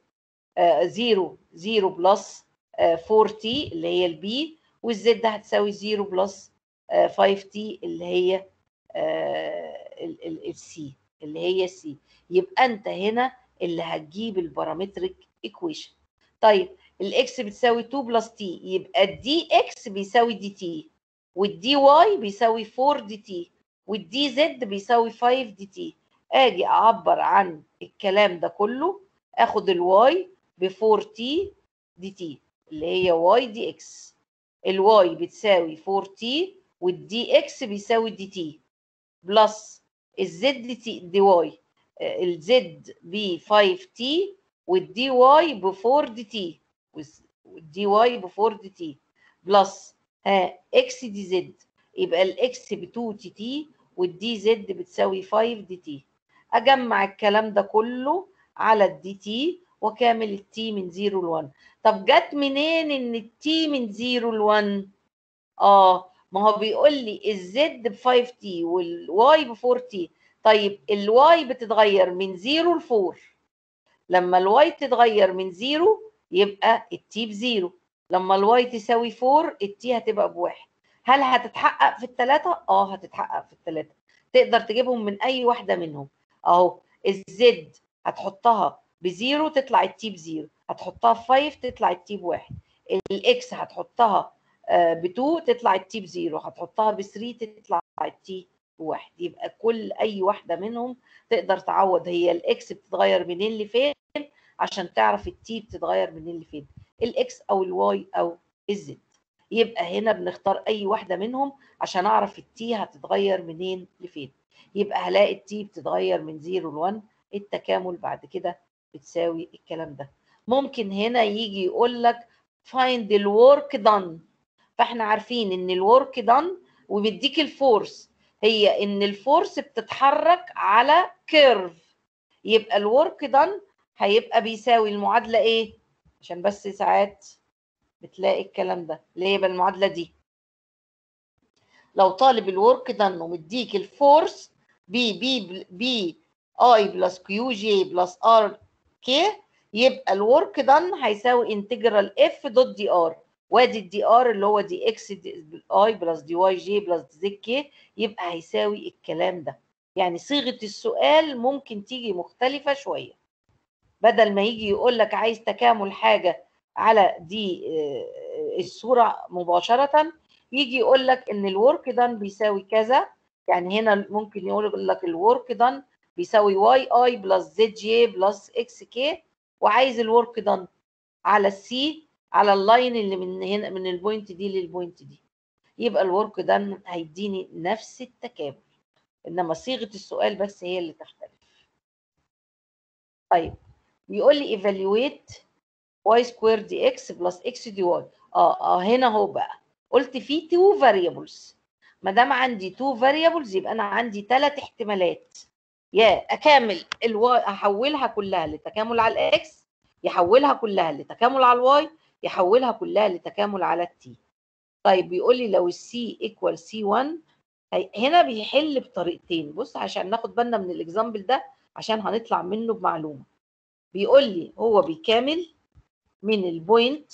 0 0 بلس 4 تي اللي هي البي والزد هتساوي 0 بلس 5 تي اللي هي السي اللي هي السي يبقى انت هنا اللي هتجيب البارامتريك ايكويشن طيب الاكس بتساوي 2 بلس تي يبقى الدي اكس بيساوي دي تي والدي واي بيساوي 4 دي تي والدي زد بيساوي 5 دي تي اجي اعبر عن الكلام ده كله اخد الواي ب 4 تي دي تي اللي هي واي دي اكس الواي بتساوي 4 تي والدي اكس بيساوي دي تي بلس الزد دي تي دي واي الزد ب 5 تي والدي واي ب 4 دي تي والدي واي ب 4 دي تي بلس ها اكس دي زد يبقى الاكس ب 2 تي تي والدي زد بتساوي 5 دي تي اجمع الكلام ده كله على الدي تي وكامل التي من 0 ل 1 طب جت منين ان التي من 0 ل 1 اه ما هو بيقول لي الزد ب 5 تي والواي ب 4 تي طيب الواي بتتغير من 0 ل 4 لما الواي تتغير من 0 يبقى التي بزيرو لما الواي تساوي 4 التي هتبقى بواحد هل هتتحقق في الثلاثة؟ اه هتتحقق في الثلاثة تقدر تجيبهم من أي واحدة منهم أهو الزد هتحطها بزيرو تطلع التي بزيرو هتحطها في 5 تطلع التي بواحد الاكس هتحطها ب 2 تطلع التي بزيرو هتحطها ب 3 تطلع التي بواحد يبقى كل أي واحدة منهم تقدر تعوض هي الاكس بتتغير منين لفين عشان تعرف التي بتتغير منين لفين الاكس او الواي او الزد يبقى هنا بنختار اي واحده منهم عشان اعرف التي هتتغير منين لفين يبقى هلاقي التي بتتغير من 0 ل 1 التكامل بعد كده بتساوي الكلام ده ممكن هنا يجي يقول لك find الورك done فاحنا عارفين ان الورك done وبيديك الفورس هي ان الفورس بتتحرك على كيرف يبقى الورك done هيبقى بيساوي المعادله ايه عشان بس ساعات بتلاقي الكلام ده اللي هي بالمعادله دي لو طالب الورك دان ومديك الفورس بي بي بي اي بلس كيو جي بلس ار كي يبقى الورك دان هيساوي انتجرال اف دوت دي ار وادي الدي ار اللي هو دي اكس دي اي بلس دي واي جي بلس دي زد كي يبقى هيساوي الكلام ده يعني صيغه السؤال ممكن تيجي مختلفه شويه بدل ما يجي يقول لك عايز تكامل حاجه على دي الصوره مباشره يجي يقول لك ان الورك دان بيساوي كذا يعني هنا ممكن يقول لك الورك دان بيساوي واي اي بلس زد جي بلس اكس كي وعايز الورك دان على السي على اللاين اللي من هنا من البوينت دي للبوينت دي يبقى الورك دان هيديني نفس التكامل انما صيغه السؤال بس هي اللي تختلف طيب بيقول لي evaluate y square dx plus x dy اه اه هنا اهو بقى قلت في two variables ما دام عندي two variables يبقى انا عندي ثلاث احتمالات يا اكامل الواي احولها كلها لتكامل على الاكس يحولها كلها لتكامل على الواي يحولها كلها لتكامل على التي طيب بيقول لي لو السي ايكوال سي 1 هنا بيحل بطريقتين بص عشان ناخد بالنا من الاكزامبل ده عشان هنطلع منه بمعلومه بيقول لي هو بيكامل من البوينت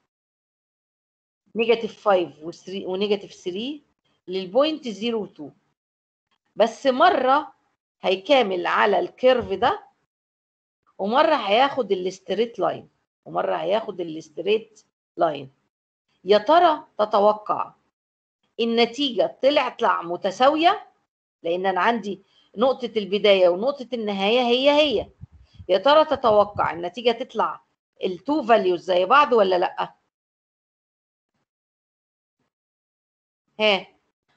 نيجاتيف 5 ونيجاتيف 3 للبوينت 0 و 2 بس مره هيكامل على الكيرف ده ومره هياخد الستريت لاين ومره هياخد الستريت لاين يا ترى تتوقع النتيجه طلعت طلع متساويه لان انا عندي نقطه البدايه ونقطه النهايه هي هي يا ترى تتوقع النتيجه تطلع التو فاليوز زي بعض ولا لا ها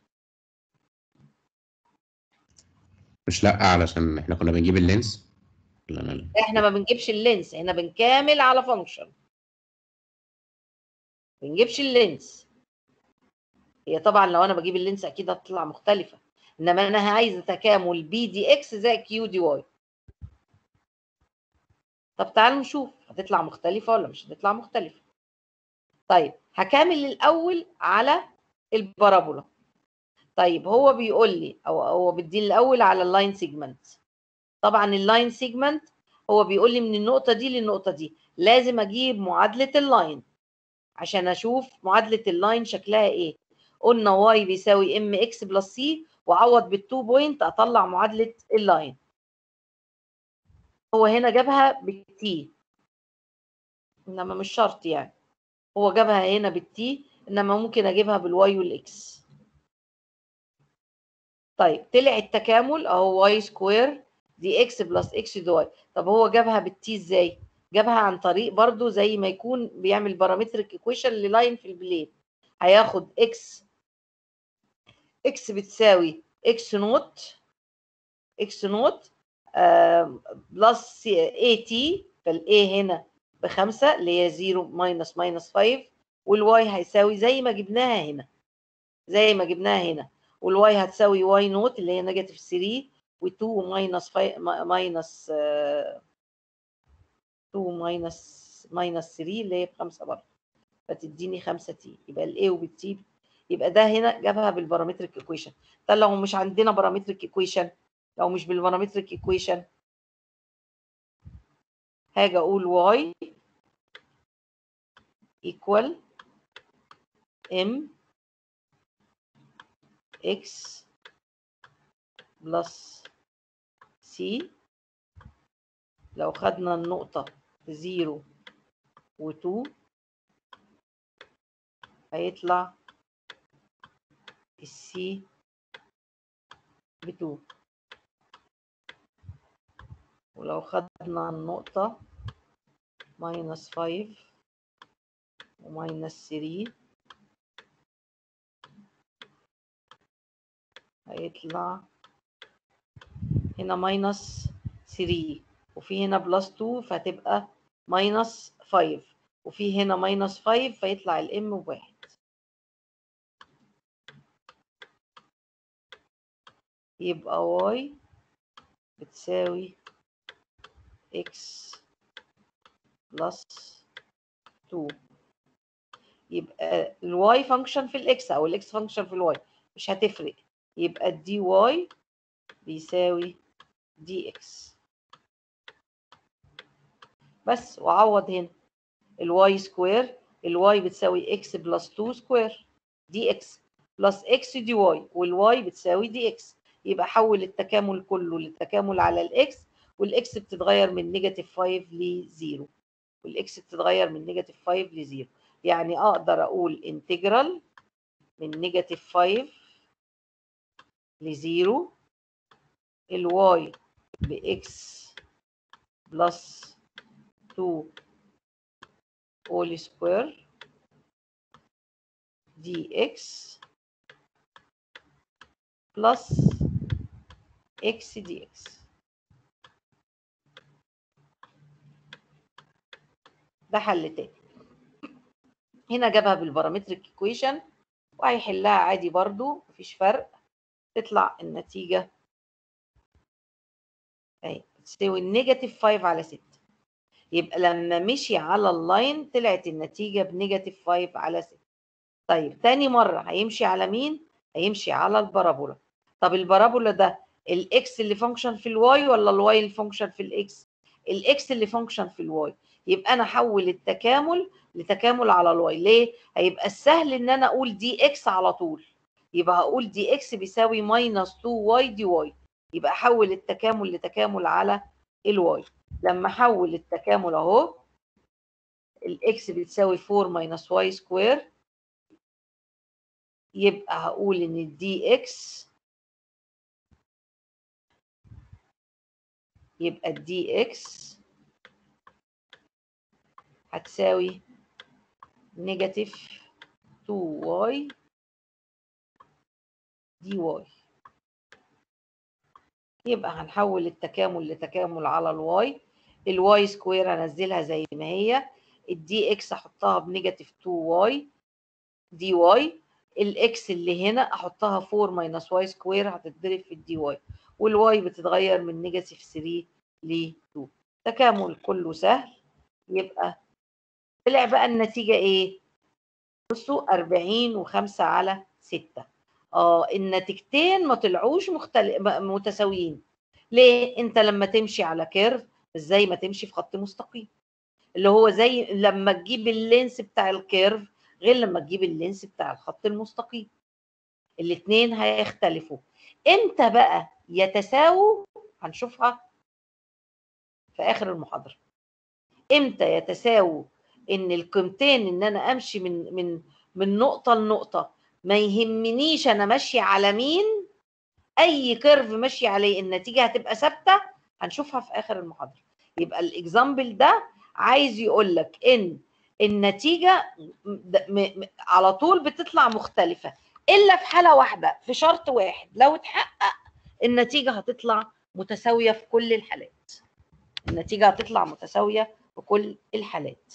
مش لا علشان احنا كنا بنجيب اللينس لا لا لا احنا ما بنجيبش اللينس هنا بنكامل على فانكشن بنجيبش اللينس هي طبعا لو انا بجيب اللينس اكيد هتطلع مختلفه انما انا عايزه تكامل بي دي اكس زي كيو دي واي طب تعالوا نشوف هتطلع مختلفه ولا مش هتطلع مختلفه طيب هكامل الاول على البارابولا طيب هو بيقول لي او هو بدي الاول على اللاين سيجمنت طبعا اللاين سيجمنت هو بيقول لي من النقطه دي للنقطه دي لازم اجيب معادله اللاين عشان اشوف معادله اللاين شكلها ايه قلنا واي بيساوي ام اكس بلس سي واعوض بالتو بوينت اطلع معادله اللاين هو هنا جابها بالتي انما مش شرط يعني هو جابها هنا بالتي انما ممكن اجيبها بالواي والاكس طيب طلع التكامل اهو واي سكوير دي اكس بلس اكس دي واي طب هو جابها بالتي ازاي جابها عن طريق برضو زي ما يكون بيعمل بارامتريك ايكويشن للاين في البلين هياخد اكس اكس بتساوي اكس نوت اكس نوت بلس اي تي فالاي هنا بخمسة اللي هي 0 ماينس ماينس 5 والواي هيساوي زي ما جبناها هنا زي ما جبناها هنا والواي هتساوي واي نوت اللي هي نيجاتيف 3 و2 ماينس ماينس 2 ماينس ماينس 3 اللي هي بخمسة برضه فتديني 5 تي يبقى الاي وبالتي يبقى ده هنا جابها بالبارامتريك ايكويشن ده لو مش عندنا بارامتريك ايكويشن لو مش بالبارامتريك ايكويشن هاجي اقول واي equal m x plus c لو خدنا النقطة 0 و 2 هيطلع السي ب 2 ولو خدنا النقطة ماينس 5 وماينس 3 هيطلع هنا ماينس 3 وفي هنا بلس 2 فهتبقى ماينس 5 وفي هنا ماينس 5 فيطلع الام بواحد يبقى y بتساوي x بلس 2 يبقى الواي فانكشن في الاكس او الاكس فانكشن في الواي مش هتفرق يبقى الدي واي بيساوي دي اكس بس وعوض هنا الواي سكوير الواي بتساوي اكس بلس 2 سكوير دي اكس بلس اكس دي واي والواي بتساوي دي اكس يبقى حول التكامل كله للتكامل على الاكس والاكس بتتغير من نيجاتيف 5 ل 0 والاكس بتتغير من نيجاتيف 5 ل 0 يعني اقدر اقول انتجرال من نيجاتيف 5 ل 0 الواي باكس بلس 2 all square dx plus x dx ده حل تاني هنا جابها بالبارامتريك ايكويشن وهيحلها عادي برضو مفيش فرق تطلع النتيجة اهي تساوي النيجاتيف 5 على 6 يبقى لما مشي على اللاين طلعت النتيجة بنيجاتيف 5 على 6 طيب تاني مرة هيمشي على مين؟ هيمشي على البارابولا طب البارابولا ده الاكس اللي فانكشن في الواي ولا الواي اللي فانكشن في الاكس؟ الاكس اللي فانكشن في الواي يبقى انا احول التكامل لتكامل على الواي ليه؟ هيبقى السهل ان انا اقول دي اكس على طول يبقى هقول دي اكس بيساوي ماينس 2 واي دي واي يبقى احول التكامل لتكامل على الواي لما احول التكامل اهو الاكس بتساوي 4 ماينس واي سكوير يبقى هقول ان الدي اكس يبقى الدي اكس هتساوي نيجاتيف 2 واي دي واي يبقى هنحول التكامل لتكامل على الواي الواي سكوير هنزلها زي ما هي الدي اكس احطها بنيجاتيف 2 واي دي واي الاكس اللي هنا احطها 4 ماينس واي سكوير هتتضرب في الدي واي والواي بتتغير من نيجاتيف 3 ل 2 تكامل كله سهل يبقى طلع بقى النتيجة ايه؟ بصوا 40 و5 على 6 اه النتيجتين ما طلعوش مختلف متساويين ليه؟ انت لما تمشي على كيرف مش زي ما تمشي في خط مستقيم اللي هو زي لما تجيب اللينس بتاع الكيرف غير لما تجيب اللينس بتاع الخط المستقيم الاثنين هيختلفوا امتى بقى يتساووا هنشوفها في اخر المحاضره امتى يتساووا ان القيمتين ان انا امشي من من من نقطه لنقطه ما يهمنيش انا ماشيه على مين اي كيرف ماشي عليه النتيجه هتبقى ثابته هنشوفها في اخر المحاضره يبقى الاكزامبل ده عايز يقول لك ان النتيجه م- م- على طول بتطلع مختلفه الا في حاله واحده في شرط واحد لو اتحقق النتيجه هتطلع متساويه في كل الحالات النتيجه هتطلع متساويه في كل الحالات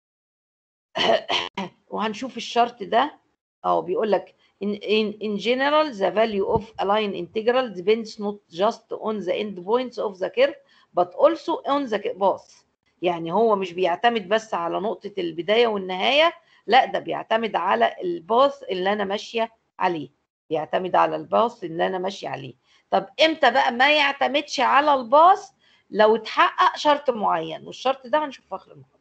وهنشوف الشرط ده اه بيقول لك in, in, in general the value of a line integral depends not just on the end points of the curve but also on the path يعني هو مش بيعتمد بس على نقطة البداية والنهاية لا ده بيعتمد على الباث اللي أنا ماشية عليه بيعتمد على الباث اللي أنا ماشية عليه طب إمتى بقى ما يعتمدش على الباث لو اتحقق شرط معين والشرط ده هنشوف في آخر المحاضرة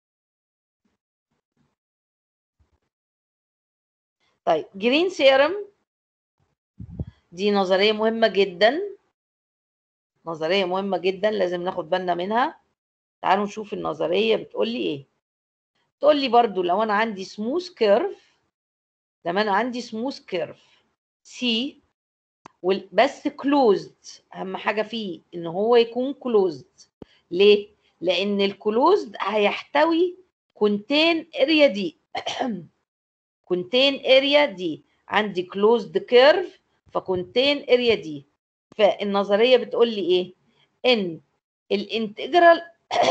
طيب جرين سيرم دي نظرية مهمة جدا نظرية مهمة جدا لازم ناخد بالنا منها تعالوا نشوف النظرية بتقول لي ايه تقول لي برضو لو انا عندي سموث كيرف لما انا عندي سموث كيرف سي بس كلوزد اهم حاجة فيه ان هو يكون كلوزد ليه لان الكلوزد هيحتوي كونتين اريا دي كونتين اريا دي عندي كلوزد كيرف فكونتين اريا دي فالنظريه بتقول لي ايه ان الانتجرال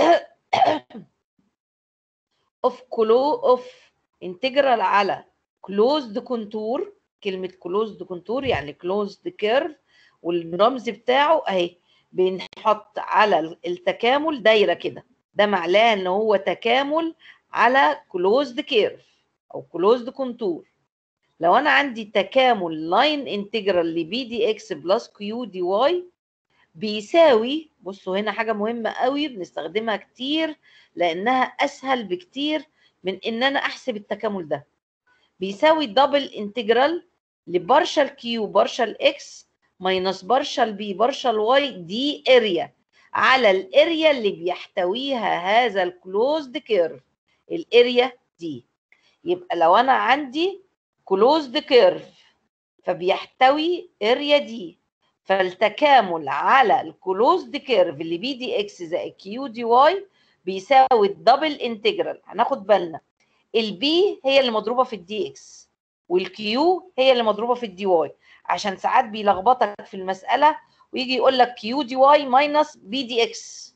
اوف كلو اوف انتجرال على كلوزد كونتور كلمه كلوزد كونتور يعني كلوزد كيرف والرمز بتاعه اهي بنحط على التكامل دايره كده ده معناه ان هو تكامل على كلوزد كيرف او كلوزد كونتور لو انا عندي تكامل لاين انتجرال لبي دي اكس بلس كيو دي واي بيساوي بصوا هنا حاجه مهمه قوي بنستخدمها كتير لانها اسهل بكتير من ان انا احسب التكامل ده بيساوي دبل انتجرال لبارشال كيو بارشال اكس ماينس بارشال بي بارشال واي دي اريا على الاريا اللي بيحتويها هذا الكلوزد كيرف الاريا دي يبقى لو انا عندي كلوزد كيرف فبيحتوي اريا دي فالتكامل على الكلوزد كيرف اللي بي دي اكس زائد كيو دي واي بيساوي الدبل انتجرال هناخد بالنا البي هي اللي مضروبه في الدي اكس والكيو هي اللي مضروبه في الدي واي عشان ساعات بيلخبطك في المساله ويجي يقول لك كيو دي واي ماينس بي دي اكس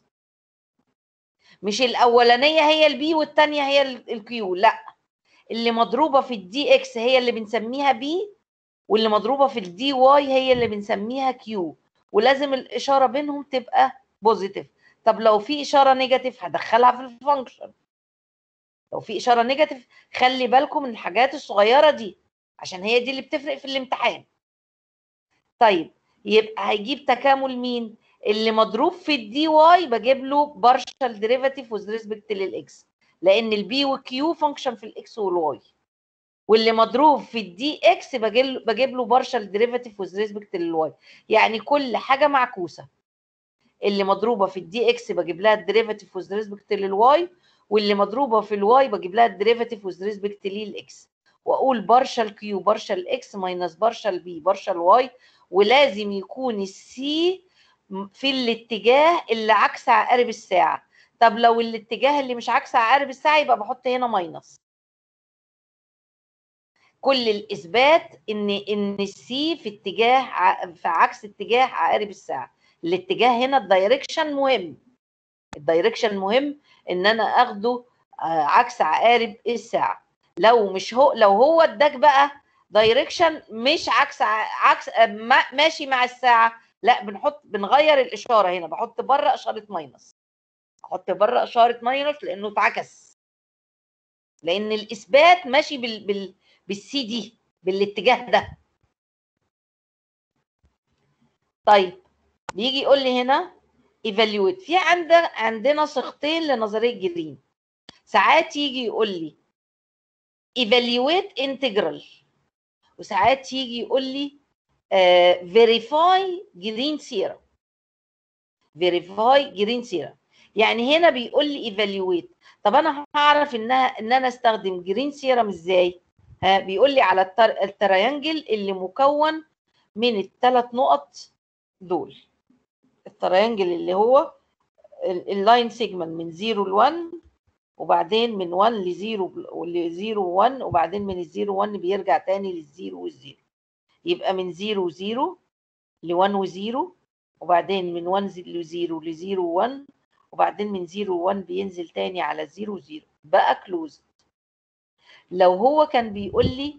مش الاولانيه هي البي والثانيه هي الكيو لا اللي مضروبه في الدي اكس هي اللي بنسميها بي واللي مضروبه في الدي واي هي اللي بنسميها كيو ولازم الاشاره بينهم تبقى بوزيتيف طب لو في اشاره نيجاتيف هدخلها في الفانكشن لو في اشاره نيجاتيف خلي بالكم من الحاجات الصغيره دي عشان هي دي اللي بتفرق في الامتحان طيب يبقى هيجيب تكامل مين اللي مضروب في الدي واي بجيب له بارشال ديريفاتيف وذ ريسبكت للاكس لان البي والكيو فانكشن في الاكس والواي واللي مضروب في الدي اكس بجيب له بارشال ديريفاتيف وذ ريسبكت للواي يعني كل حاجه معكوسه اللي مضروبه في الدي اكس بجيب لها الديريفاتيف وذ ريسبكت للواي واللي مضروبه في الواي بجيب لها الديريفاتيف وذ ريسبكت للاكس واقول بارشال كيو بارشال اكس ماينس بارشال بي بارشال واي ولازم يكون السي في الاتجاه اللي عكس عقارب الساعه طب لو الاتجاه اللي مش عكس عقارب الساعه يبقى بحط هنا ماينس كل الاثبات ان ان السي في اتجاه في عكس اتجاه عقارب الساعه الاتجاه هنا الدايركشن مهم الدايركشن مهم ان انا اخده عكس عقارب الساعه لو مش هو لو هو اداك بقى دايركشن مش عكس عكس ماشي مع الساعه لا بنحط بنغير الاشاره هنا بحط بره اشاره ماينس احط بره اشاره ماينس لانه اتعكس لان الاثبات ماشي بال, بال بالسي دي بالاتجاه ده طيب بيجي يقول لي هنا ايفالويت في عندنا عندنا صيغتين لنظريه جرين ساعات يجي يقول لي ايفالويت انتجرال وساعات يجي يقول لي فيريفاي جرين سيرم فيريفاي جرين سيرم يعني هنا بيقول لي ايفالويت طب انا هعرف انها ان انا استخدم جرين سيرم ازاي ها بيقول لي على التر... التريانجل اللي مكون من الثلاث نقط دول التريانجل اللي هو ال- اللاين سيجمنت من 0 ل 1 وبعدين من 1 ل 0 ل 0 1 وبعدين من ال 0 1 بيرجع تاني للزيرو والزيرو يبقى من 0 0 ل 1 و0 وبعدين من 1 ل 0 ل 0 1 وبعدين من 0 1 بينزل تاني على 0 0 بقى كلوز لو هو كان بيقول لي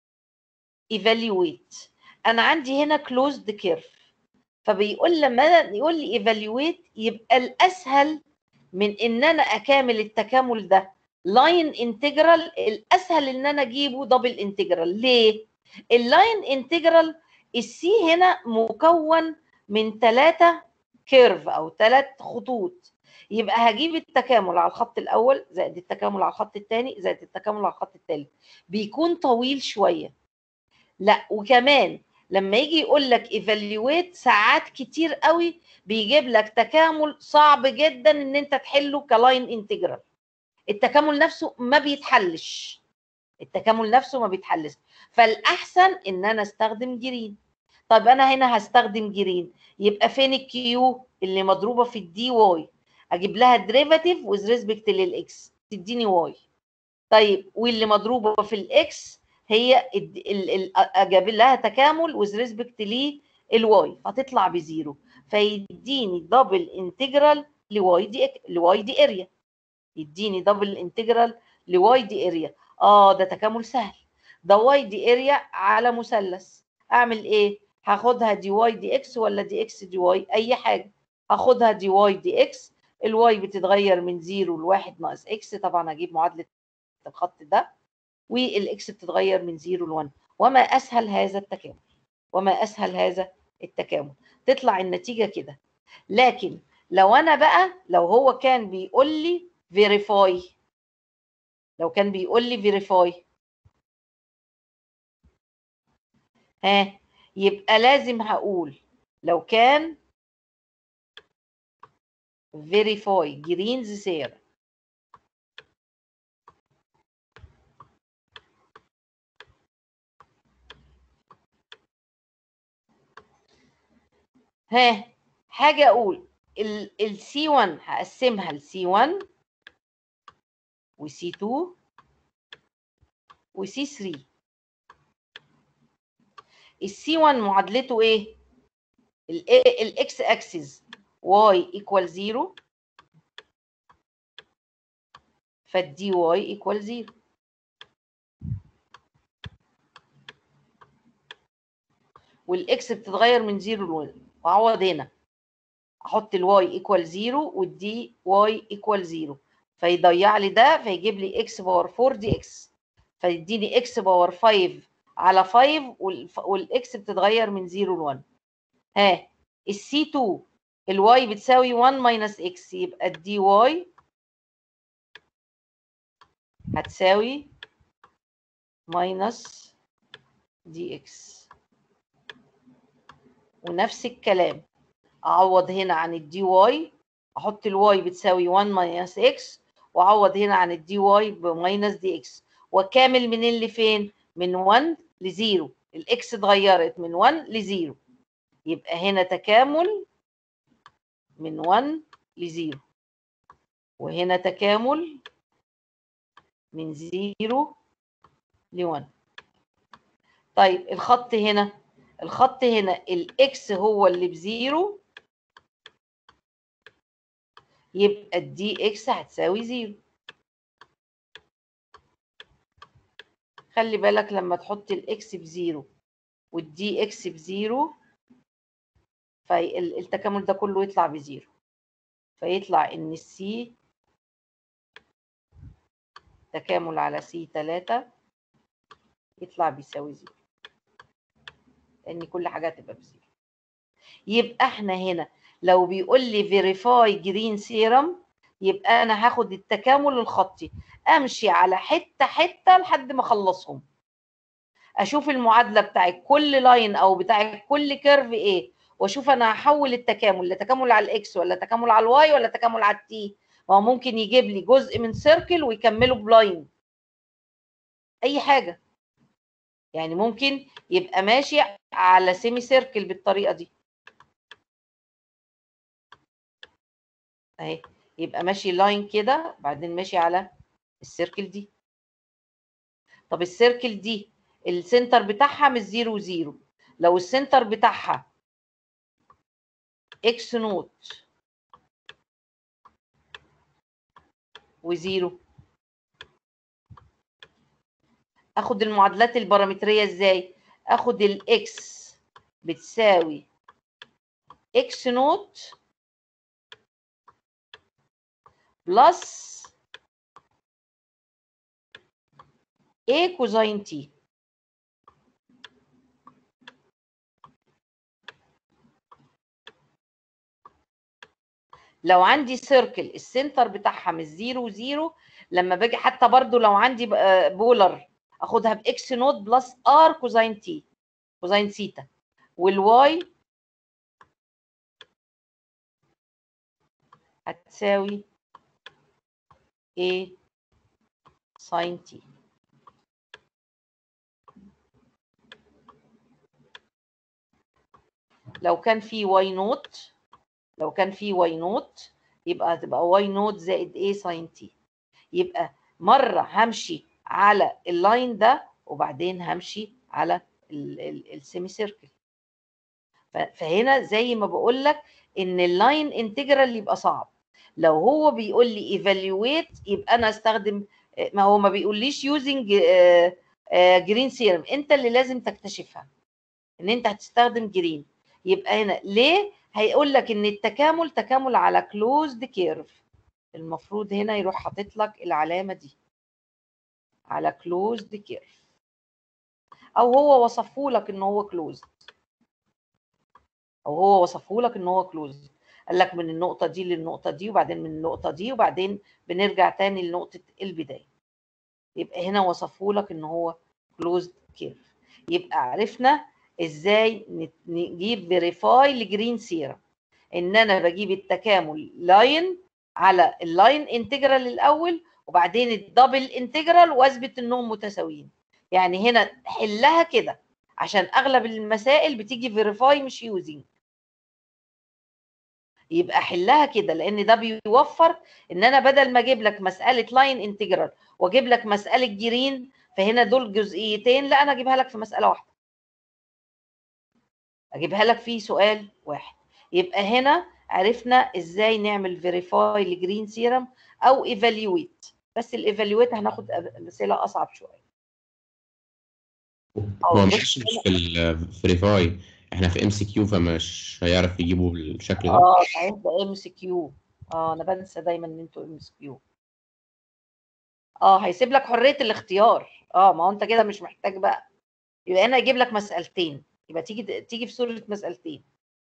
evaluate انا عندي هنا closed curve فبيقول لما يقول لي evaluate يبقى الاسهل من ان انا اكامل التكامل ده لاين انتجرال الاسهل ان انا اجيبه دبل انتجرال ليه اللاين انتجرال السي هنا مكون من ثلاثة كيرف او ثلاث خطوط يبقى هجيب التكامل على الخط الاول زائد التكامل على الخط الثاني زائد التكامل على الخط الثالث بيكون طويل شويه لا وكمان لما يجي يقول لك ايفالويت ساعات كتير قوي بيجيب لك تكامل صعب جدا ان انت تحله كلاين انتجرال التكامل نفسه ما بيتحلش التكامل نفسه ما بيتحلش فالاحسن ان انا استخدم جرين طيب انا هنا هستخدم جرين يبقى فين الكيو اللي مضروبه في الدي واي اجيب لها دريفاتيف وذ ريسبكت للاكس تديني واي طيب واللي مضروبه في الاكس هي ال- ال- ال- اجيب لها تكامل وذ ريسبكت للواي فتطلع بزيرو فيديني دبل انتجرال لواي دي لواي دي اريا يديني دبل انتجرال لواي دي اريا اه ده تكامل سهل ده واي دي اريا على مثلث اعمل ايه هاخدها دي واي دي اكس ولا دي اكس دي واي اي حاجه هاخدها دي واي دي اكس الواي بتتغير من 0 لواحد ناقص اكس طبعا هجيب معادله الخط ده والاكس بتتغير من 0 ل 1 وما اسهل هذا التكامل وما اسهل هذا التكامل تطلع النتيجه كده لكن لو انا بقى لو هو كان بيقول لي فيريفاي لو كان بيقول لي فيريفاي ها يبقى لازم هقول لو كان verify جرينز theorem ها حاجة أقول ال سي 1 هقسمها ل سي 1 وسي 2 وسي 3 السي 1 معادلته ايه؟ الاكس اكسس y equal 0 فالدي واي equal 0 والاكس بتتغير من 0 ل 1 واعوض هنا احط الواي ايكوال 0 والدي واي ايكوال 0 فيضيع لي ده فيجيب لي اكس باور 4 دي اكس فيديني اكس باور 5 على 5 والاكس بتتغير من 0 ل 1 ها السي 2 الواي بتساوي 1 ماينس اكس يبقى الدي واي هتساوي ماينس دي اكس ونفس الكلام اعوض هنا عن الدي واي احط الواي بتساوي 1 ماينس اكس واعوض هنا عن الدي واي بماينس دي اكس واكامل منين لفين من 1 ل 0 الاكس اتغيرت من 1 ل 0 يبقى هنا تكامل من 1 ل 0 وهنا تكامل من 0 ل 1 طيب الخط هنا الخط هنا الاكس هو اللي بزيرو يبقى الدي اكس هتساوي زيرو خلي بالك لما تحط الاكس بزيرو والدي اكس بزيرو فالتكامل ده كله يطلع بزيرو فيطلع ان السي تكامل على سي 3 يطلع بيساوي زيرو لان كل حاجه هتبقى بزيرو يبقى احنا هنا لو بيقول لي فيريفاي جرين سيرم يبقى انا هاخد التكامل الخطي امشي على حته حته لحد ما اخلصهم اشوف المعادله بتاعت كل لاين او بتاعت كل كيرف ايه واشوف انا هحول التكامل لتكامل على الاكس ولا تكامل على الواي ولا تكامل على التي ما هو ممكن يجيب لي جزء من سيركل ويكمله بلاين اي حاجه يعني ممكن يبقى ماشي على سيمي سيركل بالطريقه دي اهي يبقى ماشي لاين كده بعدين ماشي على السيركل دي طب السيركل دي السنتر بتاعها مش زيرو زيرو لو السنتر بتاعها اكس نوت وزيرو اخد المعادلات البارامتريه ازاي اخد الاكس بتساوي اكس نوت بلس A كوزين تي لو عندي سيركل السنتر بتاعها مش زيرو زيرو لما باجي حتى برضو لو عندي بولر اخدها باكس نوت بلس ار كوزين تي كوزين سيتا والواي هتساوي A ساين تي لو كان في واي نوت لو كان في واي نوت يبقى هتبقى واي نوت زائد ايه ساين تي يبقى مره همشي على اللاين ده وبعدين همشي على السيمي سيركل فهنا زي ما بقول لك ان اللاين انتجرال يبقى صعب لو هو بيقول لي ايفالويت يبقى انا استخدم ما هو ما بيقوليش يوزنج جرين سيرم انت اللي لازم تكتشفها ان انت هتستخدم جرين يبقى هنا ليه هيقول لك ان التكامل تكامل على كلوزد كيرف المفروض هنا يروح حاطط لك العلامه دي على كلوزد كيرف او هو وصفه لك ان هو كلوزد او هو وصفه لك ان هو كلوزد قال لك من النقطه دي للنقطه دي وبعدين من النقطه دي وبعدين بنرجع تاني لنقطه البدايه يبقى هنا وصفه لك ان هو كلوزد كيرف يبقى عرفنا ازاي نجيب فيريفاي لجرين سيرم ان انا بجيب التكامل لاين على اللاين انتجرال الاول وبعدين الدبل انتجرال واثبت انهم متساويين يعني هنا حلها كده عشان اغلب المسائل بتيجي فيريفاي مش يوزنج يبقى حلها كده لان ده بيوفر ان انا بدل ما اجيب لك مساله لاين انتجرال واجيب لك مساله جرين فهنا دول جزئيتين لا انا اجيبها لك في مساله واحده اجيبها لك في سؤال واحد يبقى هنا عرفنا ازاي نعمل فيريفاي لجرين سيرم او ايفالويت بس الايفالويت هناخد امثله اصعب شويه هو مش مش في الفيريفاي احنا في ام سي كيو فمش هيعرف يجيبه بالشكل ده اه صحيح ده ام سي كيو اه انا بنسى دايما ان انتوا ام سي كيو اه هيسيب لك حريه الاختيار اه ما هو انت كده مش محتاج بقى يبقى انا اجيب لك مسالتين يبقى تيجي تيجي في صوره مسالتين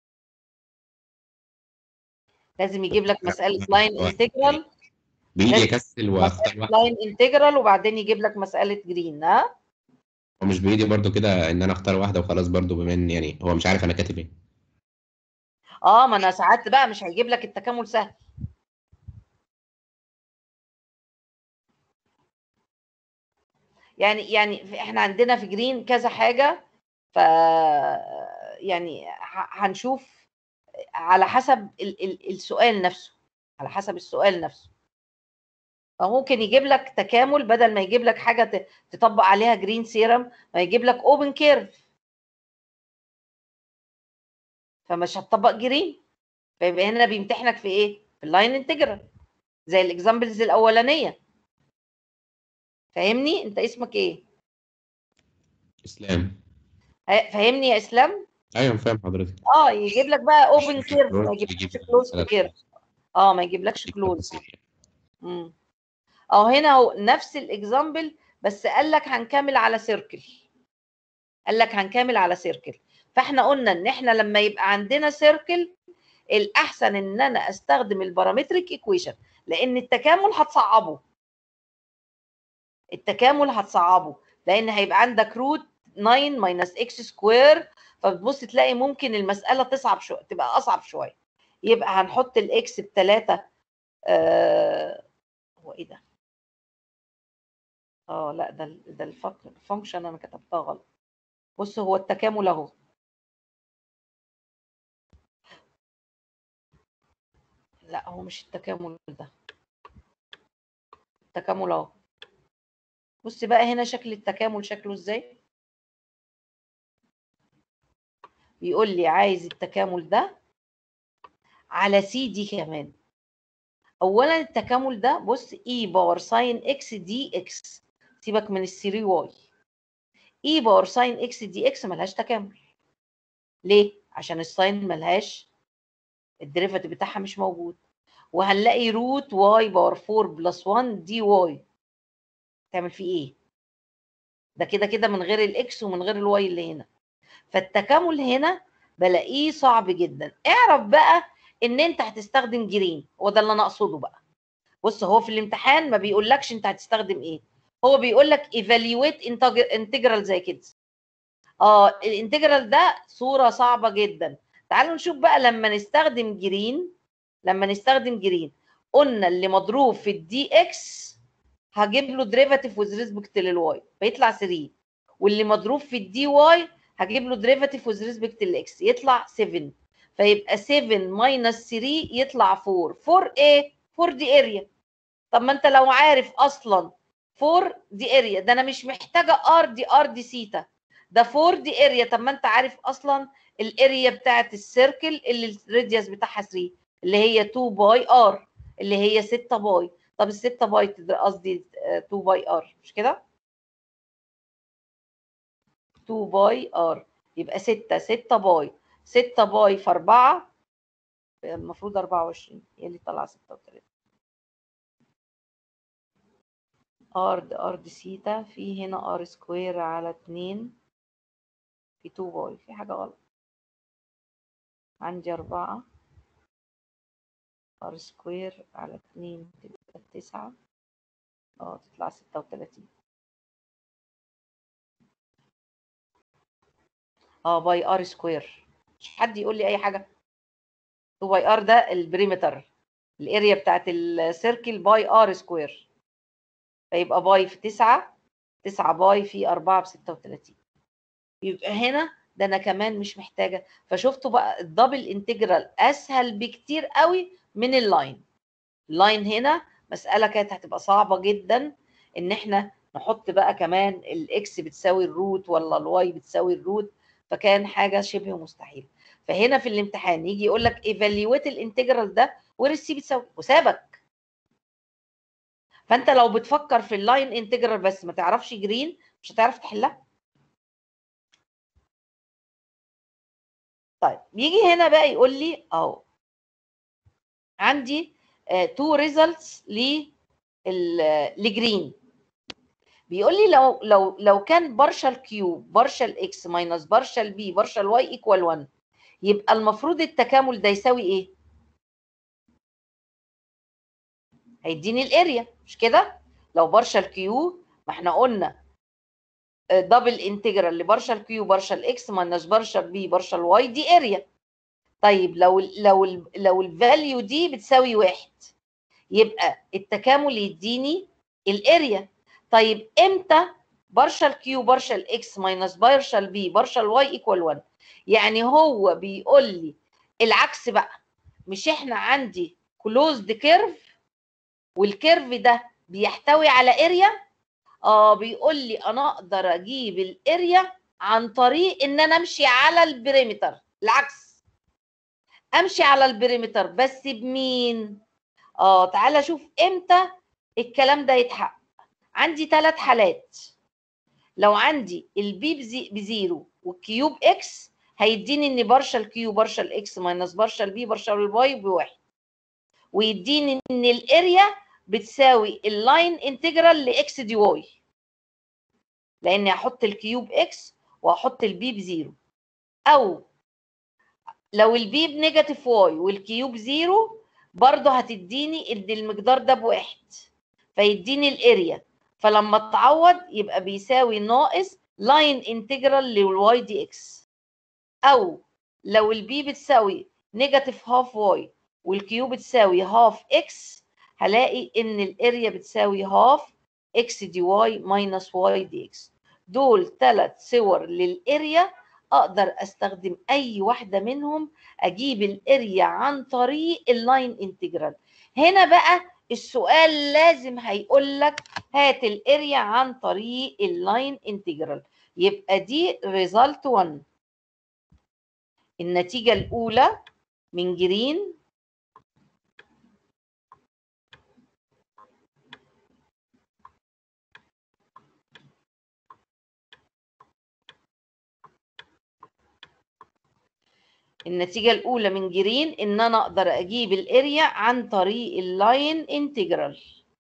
لازم يجيب لك مساله لاين انتجرال بايدي اكسل واختار واحده لاين انتجرال وبعدين يجيب لك مساله جرين ها ومش بايدي برضو كده ان انا اختار واحده وخلاص برضو بما ان يعني هو مش عارف انا كاتب ايه اه ما انا ساعات بقى مش هيجيب لك التكامل سهل يعني يعني احنا عندنا في جرين كذا حاجه ف يعني هنشوف على حسب ال ال السؤال نفسه على حسب السؤال نفسه فممكن يجيب لك تكامل بدل ما يجيب لك حاجه تطبق عليها جرين سيرم ما يجيب لك اوبن كيرف فمش هتطبق جرين فيبقى هنا بيمتحنك في ايه في اللاين انتجرال زي الاكزامبلز الاولانيه فاهمني انت اسمك ايه اسلام فاهمني يا اسلام ايوه فاهم حضرتك اه يجيب لك بقى اوبن كيرف ما يجيبلكش كلوز كيرف اه ما يجيبلكش كلوز امم اه هنا هو نفس الاكزامبل بس قال لك هنكمل على سيركل قال لك هنكمل على سيركل فاحنا قلنا ان احنا لما يبقى عندنا سيركل الاحسن ان انا استخدم البارامتريك ايكويشن لان التكامل هتصعبه التكامل هتصعبه لان هيبقى عندك روت 9 ماينس اكس سكوير فبتبص تلاقي ممكن المساله تصعب شويه تبقى اصعب شويه يبقى هنحط الاكس بتلاتة آه هو ايه ده؟ اه لا ده ال- ده الفانكشن انا كتبتها غلط بص هو التكامل اهو لا هو مش التكامل ده التكامل اهو بص بقى هنا شكل التكامل شكله ازاي بيقول لي عايز التكامل ده على سي دي كمان اولا التكامل ده بص اي باور ساين اكس دي اكس سيبك من السيري واي اي باور ساين اكس دي اكس ملهاش تكامل ليه عشان الساين ملهاش الديريفاتيف بتاعها مش موجود وهنلاقي روت واي باور 4 بلس 1 دي واي تعمل فيه ايه ده كده كده من غير الاكس ومن غير الواي اللي هنا فالتكامل هنا بلاقيه صعب جدا اعرف بقى ان انت هتستخدم جرين هو ده اللي انا اقصده بقى بص هو في الامتحان ما بيقولكش انت هتستخدم ايه هو بيقول لك ايفالويت انتجرال زي كده اه الانتجرال ده صوره صعبه جدا تعالوا نشوف بقى لما نستخدم جرين لما نستخدم جرين قلنا اللي مضروب في الدي اكس هجيب له ديريفاتيف وذ ريسبكت للواي فيطلع 3 واللي مضروب في الدي واي هجيب له ديريفاتيف وذ ريسبكت للاكس يطلع 7 فيبقى 7 ماينس 3 يطلع 4 4 ايه 4 دي اريا طب ما انت لو عارف اصلا 4 دي اريا ده انا مش محتاجه ار دي ار دي سيتا ده 4 دي اريا طب ما انت عارف اصلا الاريا بتاعت السيركل اللي الراديوس بتاعها 3 اللي هي 2 باي ار اللي هي 6 باي طب ال 6 باي تد- قصدي آه، 2 باي ار مش كده 2 باي ار يبقى 6 6 باي 6 باي في 4 المفروض 24 هي اللي طالعه 36 ار دي ار دي سيتا في هنا ار سكوير على 2 في 2 باي في حاجه غلط عندي 4 ار سكوير على 2 تبقى 9 اه تطلع 36 اه باي ار سكوير مش حد يقول لي اي حاجه 2 باي ار ده البريمتر الاريا بتاعت السيركل باي ار سكوير فيبقى باي في 9 9 باي في 4 ب 36 يبقى هنا ده انا كمان مش محتاجه فشفتوا بقى الدبل انتجرال اسهل بكتير قوي من اللاين اللاين هنا مساله كانت هتبقى صعبه جدا ان احنا نحط بقى كمان الاكس بتساوي الروت ولا الواي بتساوي الروت فكان حاجه شبه مستحيله فهنا في الامتحان يجي يقول لك ايفالويت الانتجرال ده وير السي بتساوي وسابك فانت لو بتفكر في اللاين انتجرال بس ما تعرفش جرين مش هتعرف تحلها طيب يجي هنا بقى يقول لي اهو عندي تو ريزلتس لجرين بيقول لي لو لو لو كان بارشال كيو بارشال اكس ماينس بارشال بي بارشال واي ايكوال 1 يبقى المفروض التكامل ده يساوي ايه؟ هيديني الاريا مش كده؟ لو بارشال كيو ما احنا قلنا دبل انتجرال لبارشال كيو بارشال اكس ماينس بارشال بي بارشال واي دي اريا طيب لو ال لو ال لو الفاليو دي بتساوي واحد يبقى التكامل يديني الاريا طيب امتى بارشال كيو بارشال اكس ماينس بارشال بي بارشال واي ايكوال 1 يعني هو بيقول لي العكس بقى مش احنا عندي كلوزد كيرف والكيرف ده بيحتوي على اريا اه بيقول لي انا اقدر اجيب الاريا عن طريق ان انا امشي على البريمتر العكس امشي على البريمتر بس بمين اه تعالى شوف امتى الكلام ده يتحقق عندي ثلاث حالات لو عندي البي بزي بزيرو والكيوب اكس هيديني ان بارشال كيو بارشال اكس ماينس بارشال بي بارشال واي بواحد ويديني ان الاريا بتساوي اللاين انتجرال لاكس دي واي لاني هحط الكيوب اكس وهحط البي بزيرو او لو البي بنيجاتيف واي والكيوب زيرو برضه هتديني ان المقدار ده بواحد فيديني الاريا فلما تعوض يبقى بيساوي ناقص لاين انتجرال للواي دي اكس او لو البي بتساوي نيجاتيف هاف واي والكيو بتساوي هاف اكس هلاقي ان الاريا بتساوي هاف اكس دي واي ماينس واي دي اكس دول ثلاث صور للاريا اقدر استخدم اي واحده منهم اجيب الاريا عن طريق اللاين انتجرال هنا بقى السؤال لازم هيقول لك هات الاريا عن طريق اللاين انتجرال يبقى دي ريزلت 1 النتيجه الاولى من جرين النتيجة الأولى من جرين إن أنا أقدر أجيب الأريا عن طريق اللاين انتجرال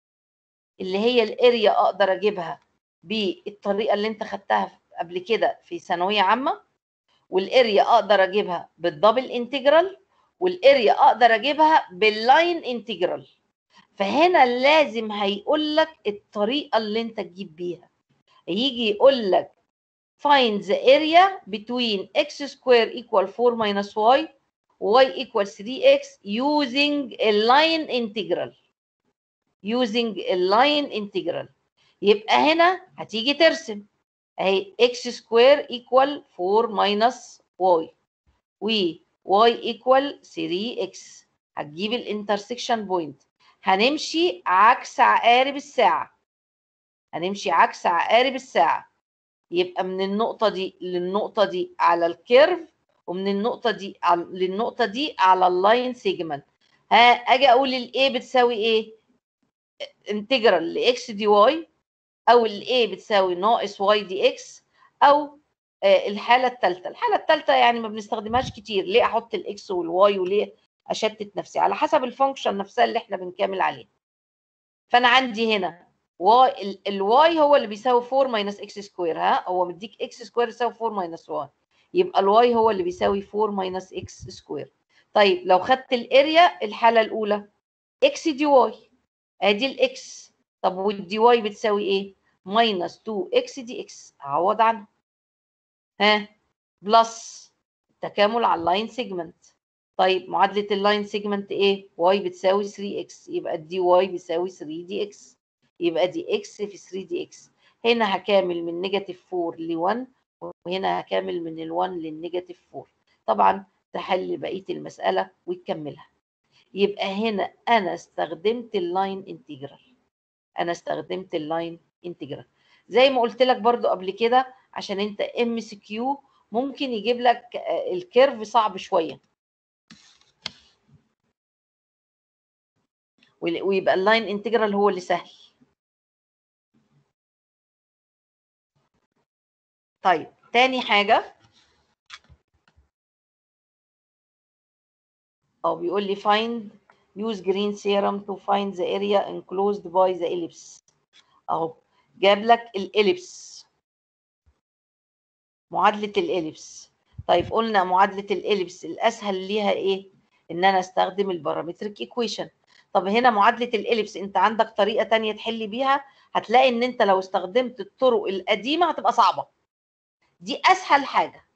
اللي هي الأريا أقدر أجيبها بالطريقة اللي أنت خدتها قبل كده في ثانوية عامة والأريا أقدر أجيبها بالدبل انتجرال والأريا أقدر أجيبها باللاين انتجرال فهنا لازم هيقول لك الطريقة اللي أنت تجيب بيها هيجي يقول لك find the area between x square equal 4 minus y y equal 3x using a line integral using a line integral يبقى هنا هتيجي ترسم اهي x square equal 4 minus y و y equal 3x هتجيب الانترسكشن بوينت هنمشي عكس عقارب الساعة هنمشي عكس عقارب الساعة يبقى من النقطة دي للنقطة دي على الكيرف ومن النقطة دي على للنقطة دي على اللاين سيجمنت ها اجي اقول الاي بتساوي ايه؟ انتجرال لاكس دي واي او الاي بتساوي ناقص واي دي اكس او آه، الحالة الثالثة، الحالة الثالثة يعني ما بنستخدمهاش كتير، ليه احط الاكس والواي وليه اشتت نفسي؟ على حسب الفانكشن نفسها اللي احنا بنكمل عليها. فانا عندي هنا واي الواي هو اللي بيساوي 4 ماينس اكس سكوير ها هو مديك اكس سكوير يساوي 4 ماينس واي يبقى الواي هو اللي بيساوي 4 ماينس اكس سكوير طيب لو خدت الاريا الحاله الاولى اكس دي واي ادي الاكس طب والدي واي بتساوي ايه ماينس 2 اكس دي اكس اعوض عنها ها بلس تكامل على اللاين سيجمنت طيب معادله اللاين سيجمنت ايه واي بتساوي 3 اكس يبقى الدي واي بيساوي 3 دي اكس يبقى دي اكس في 3 دي اكس هنا هكامل من نيجاتيف 4 ل 1 وهنا هكامل من ال 1 للنيجاتيف 4 طبعا تحل بقيه المساله وتكملها يبقى هنا انا استخدمت اللاين انتجرال انا استخدمت اللاين انتجرال زي ما قلت لك برضو قبل كده عشان انت ام سي كيو ممكن يجيب لك آه، الكيرف صعب شويه وال- ويبقى اللاين انتجرال هو اللي سهل طيب تاني حاجة أو بيقول لي find use green theorem to find the area enclosed by the ellipse أهو جاب لك الإليبس معادلة الإليبس طيب قلنا معادلة الإليبس الأسهل ليها إيه؟ إن أنا أستخدم البارامتريك إيكويشن طب هنا معادلة الإليبس أنت عندك طريقة تانية تحل بيها هتلاقي إن أنت لو استخدمت الطرق القديمة هتبقى صعبة دي اسهل حاجه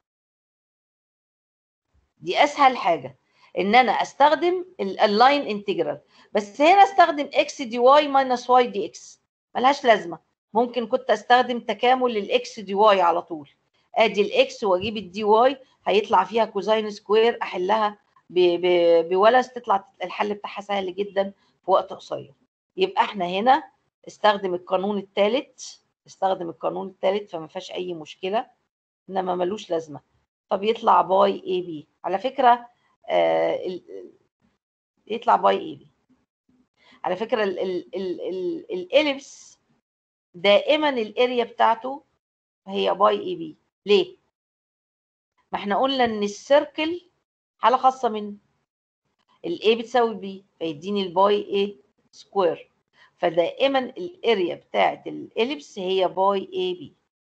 دي اسهل حاجه ان انا استخدم ال- اللاين انتجرال بس هنا استخدم اكس دي واي ماينس واي دي اكس ملهاش لازمه ممكن كنت استخدم تكامل للاكس دي واي على طول ادي الاكس واجيب الدي واي هيطلع فيها كوزاين سكوير احلها ب- ب- بولس تطلع الحل بتاعها سهل جدا في وقت قصير يبقى احنا هنا استخدم القانون الثالث استخدم القانون الثالث فما فيهاش اي مشكله انما ملوش لازمه فبيطلع باي اي بي على فكره آه ال- يطلع باي اي بي على فكره ال- ال- ال- ال- الاليبس دائما الاريا بتاعته هي باي اي بي ليه ما احنا قلنا ان السيركل حاله خاصه منه الاي بتساوي بي فيديني الباي اي سكوير فدائما الاريا بتاعت الاليبس هي باي اي بي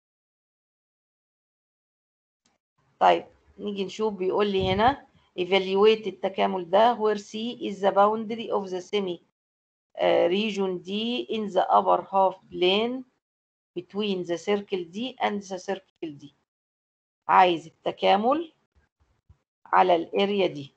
طيب نيجي نشوف بيقول لي هنا evaluate التكامل ده where C is the boundary of the semi uh, region D in the upper half plane between the circle دي and the circle دي عايز التكامل على الاريا دي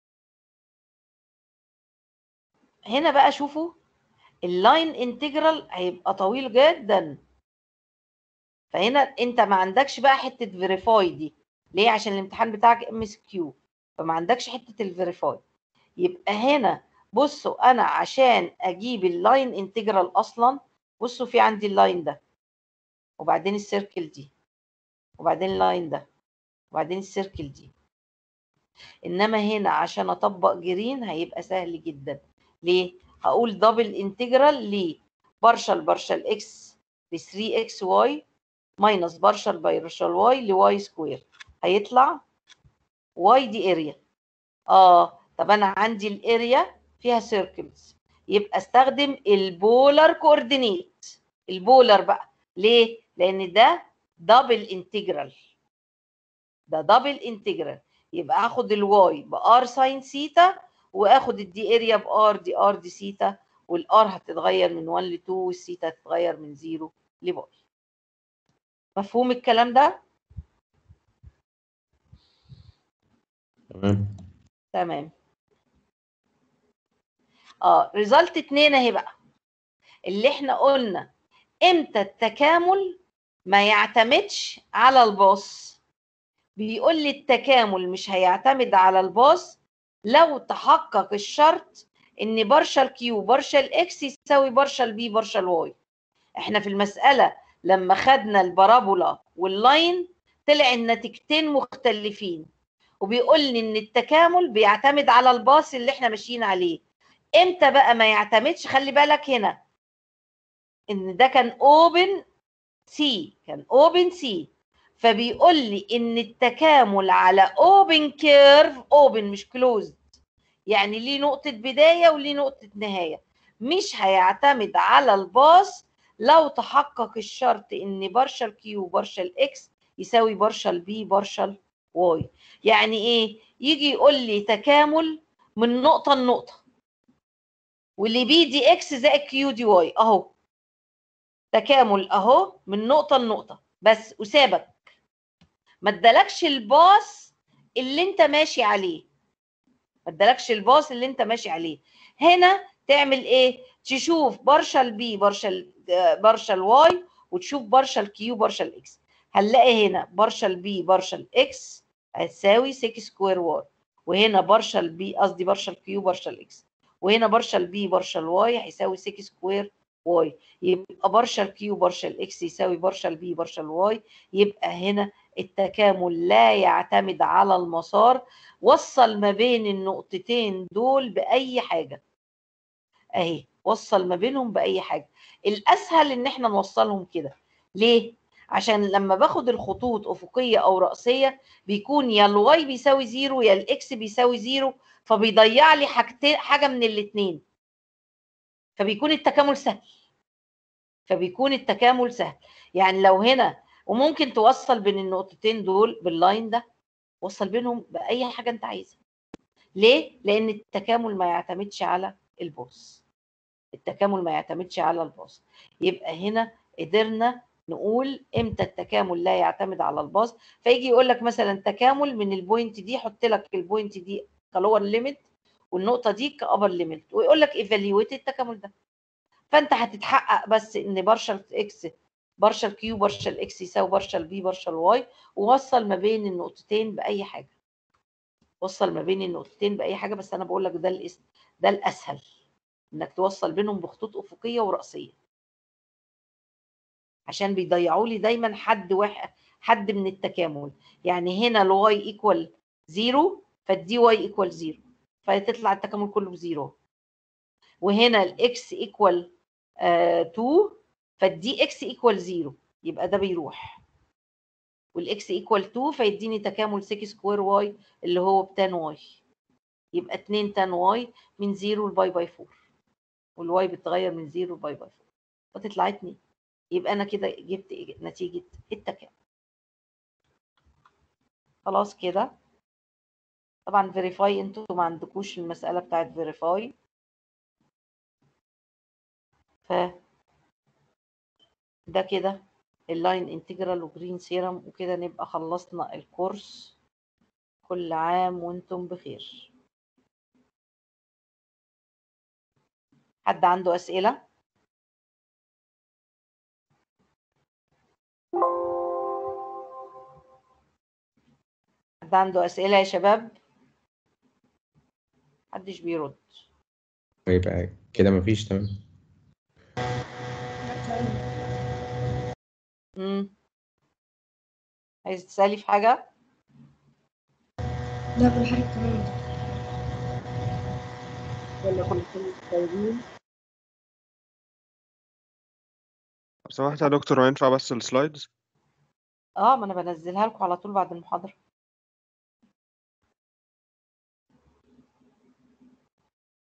هنا بقى شوفوا اللاين انتجرال هيبقى طويل جدا فهنا انت ما عندكش بقى حته فيريفاي دي ليه عشان الامتحان بتاعك ام اس كيو فما عندكش حته الفيريفاي يبقى هنا بصوا انا عشان اجيب اللاين انتجرال اصلا بصوا في عندي اللاين ده وبعدين السيركل دي وبعدين اللاين ده وبعدين السيركل دي انما هنا عشان اطبق جرين هيبقى سهل جدا ليه هقول دبل انتجرال ل بارشل بارشل اكس ل 3 اكس واي ماينس بارشل بارشل واي لواي سكوير هيطلع واي دي اريا اه طب انا عندي الاريا فيها سيركلز يبقى استخدم البولار كوردينيت البولار بقى ليه لان ده دبل انتجرال ده دبل انتجرال يبقى اخد الواي بار ساين سيتا واخد الدي اريا بار دي ار دي سيتا والار هتتغير من 1 ل 2 والسيتا هتتغير من 0 لباي مفهوم الكلام ده تمام تمام اه ريزلت اتنين اهي بقى اللي احنا قلنا امتى التكامل ما يعتمدش على الباص بيقول لي التكامل مش هيعتمد على الباص لو تحقق الشرط ان بارشل كيو بارشل اكس يساوي بارشل بي بارشل واي احنا في المسألة لما خدنا البارابولا واللاين طلع النتيجتين مختلفين وبيقول لي ان التكامل بيعتمد على الباص اللي احنا ماشيين عليه امتى بقى ما يعتمدش خلي بالك هنا ان ده كان اوبن سي كان اوبن سي فبيقول لي ان التكامل على اوبن كيرف اوبن مش كلوزد يعني ليه نقطة بداية وليه نقطة نهاية مش هيعتمد على الباص لو تحقق الشرط ان بارشل كيو بارشل اكس يساوي بارشل بي بارشل واي يعني ايه يجي يقول لي تكامل من نقطة لنقطة واللي بي دي اكس زائد كيو دي واي اهو تكامل اهو من نقطة لنقطة بس وسابك ما ادالكش الباص اللي انت ماشي عليه ما ادالكش الباص اللي انت ماشي عليه هنا تعمل ايه تشوف بارشل بي بارشل بارشل واي وتشوف بارشل كيو بارشل اكس هنلاقي هنا بارشل بي بارشل اكس هتساوي 6 سكوير واي وهنا بارشل بي قصدي بارشل كيو بارشل اكس وهنا بارشل بي بارشل واي هيساوي 6 سكوير واي يبقى بارشل كيو بارشل اكس يساوي بارشل بي بارشل واي يبقى هنا التكامل لا يعتمد على المسار وصل ما بين النقطتين دول بأي حاجة اهي وصل ما بينهم بأي حاجة الأسهل إن احنا نوصلهم كده ليه؟ عشان لما باخد الخطوط أفقية أو رأسية بيكون يا الواي بيساوي زيرو يا الإكس بيساوي زيرو فبيضيع لي حاجتين حاجة من الاتنين فبيكون التكامل سهل فبيكون التكامل سهل يعني لو هنا وممكن توصل بين النقطتين دول باللاين ده وصل بينهم بأي حاجة أنت عايزها ليه؟ لأن التكامل ما يعتمدش على الباص التكامل ما يعتمدش على الباص يبقى هنا قدرنا نقول امتى التكامل لا يعتمد على الباص فيجي يقول لك مثلا تكامل من البوينت دي حط لك البوينت دي كلور ليميت والنقطه دي كابر ليميت ويقول لك ايفاليويت التكامل ده فانت هتتحقق بس ان بارشل اكس بارشل كيو بارشل اكس يساوي بارشل بي بارشل واي ووصل ما بين النقطتين باي حاجه وصل ما بين النقطتين باي حاجه بس انا بقول لك ده الاسم ده الاسهل انك توصل بينهم بخطوط افقيه وراسيه عشان بيضيعوا لي دايما حد واحد حد من التكامل يعني هنا الواي ايكوال زيرو فالدي واي ايكوال زيرو فتطلع التكامل كله بزيرو وهنا الاكس ايكوال 2 فالدي اكس ايكوال زيرو يبقى ده بيروح والاكس ايكوال 2 فيديني تكامل 6 سكوير واي اللي هو بتان واي يبقى 2 تان واي من 0 لباي باي 4 والواي بتتغير من 0 لباي باي 4 فتطلع 2 يبقى انا كده جبت نتيجه التكامل خلاص كده طبعا فيريفاي انتوا ما عندكوش المساله بتاعت فيريفاي ف ده كده اللاين انتجرال وجرين سيرم وكده نبقى خلصنا الكورس كل عام وانتم بخير حد عنده أسئلة؟ حد عنده أسئلة يا شباب؟ محدش بيرد يبقى كده مفيش تمام مم. عايز تسألي في حاجة؟ لا كل حاجة تمام ولا كل سنة طيبين؟ لو سمحت يا دكتور هو ينفع بس السلايدز اه ما انا بنزلها لكم على طول بعد المحاضرة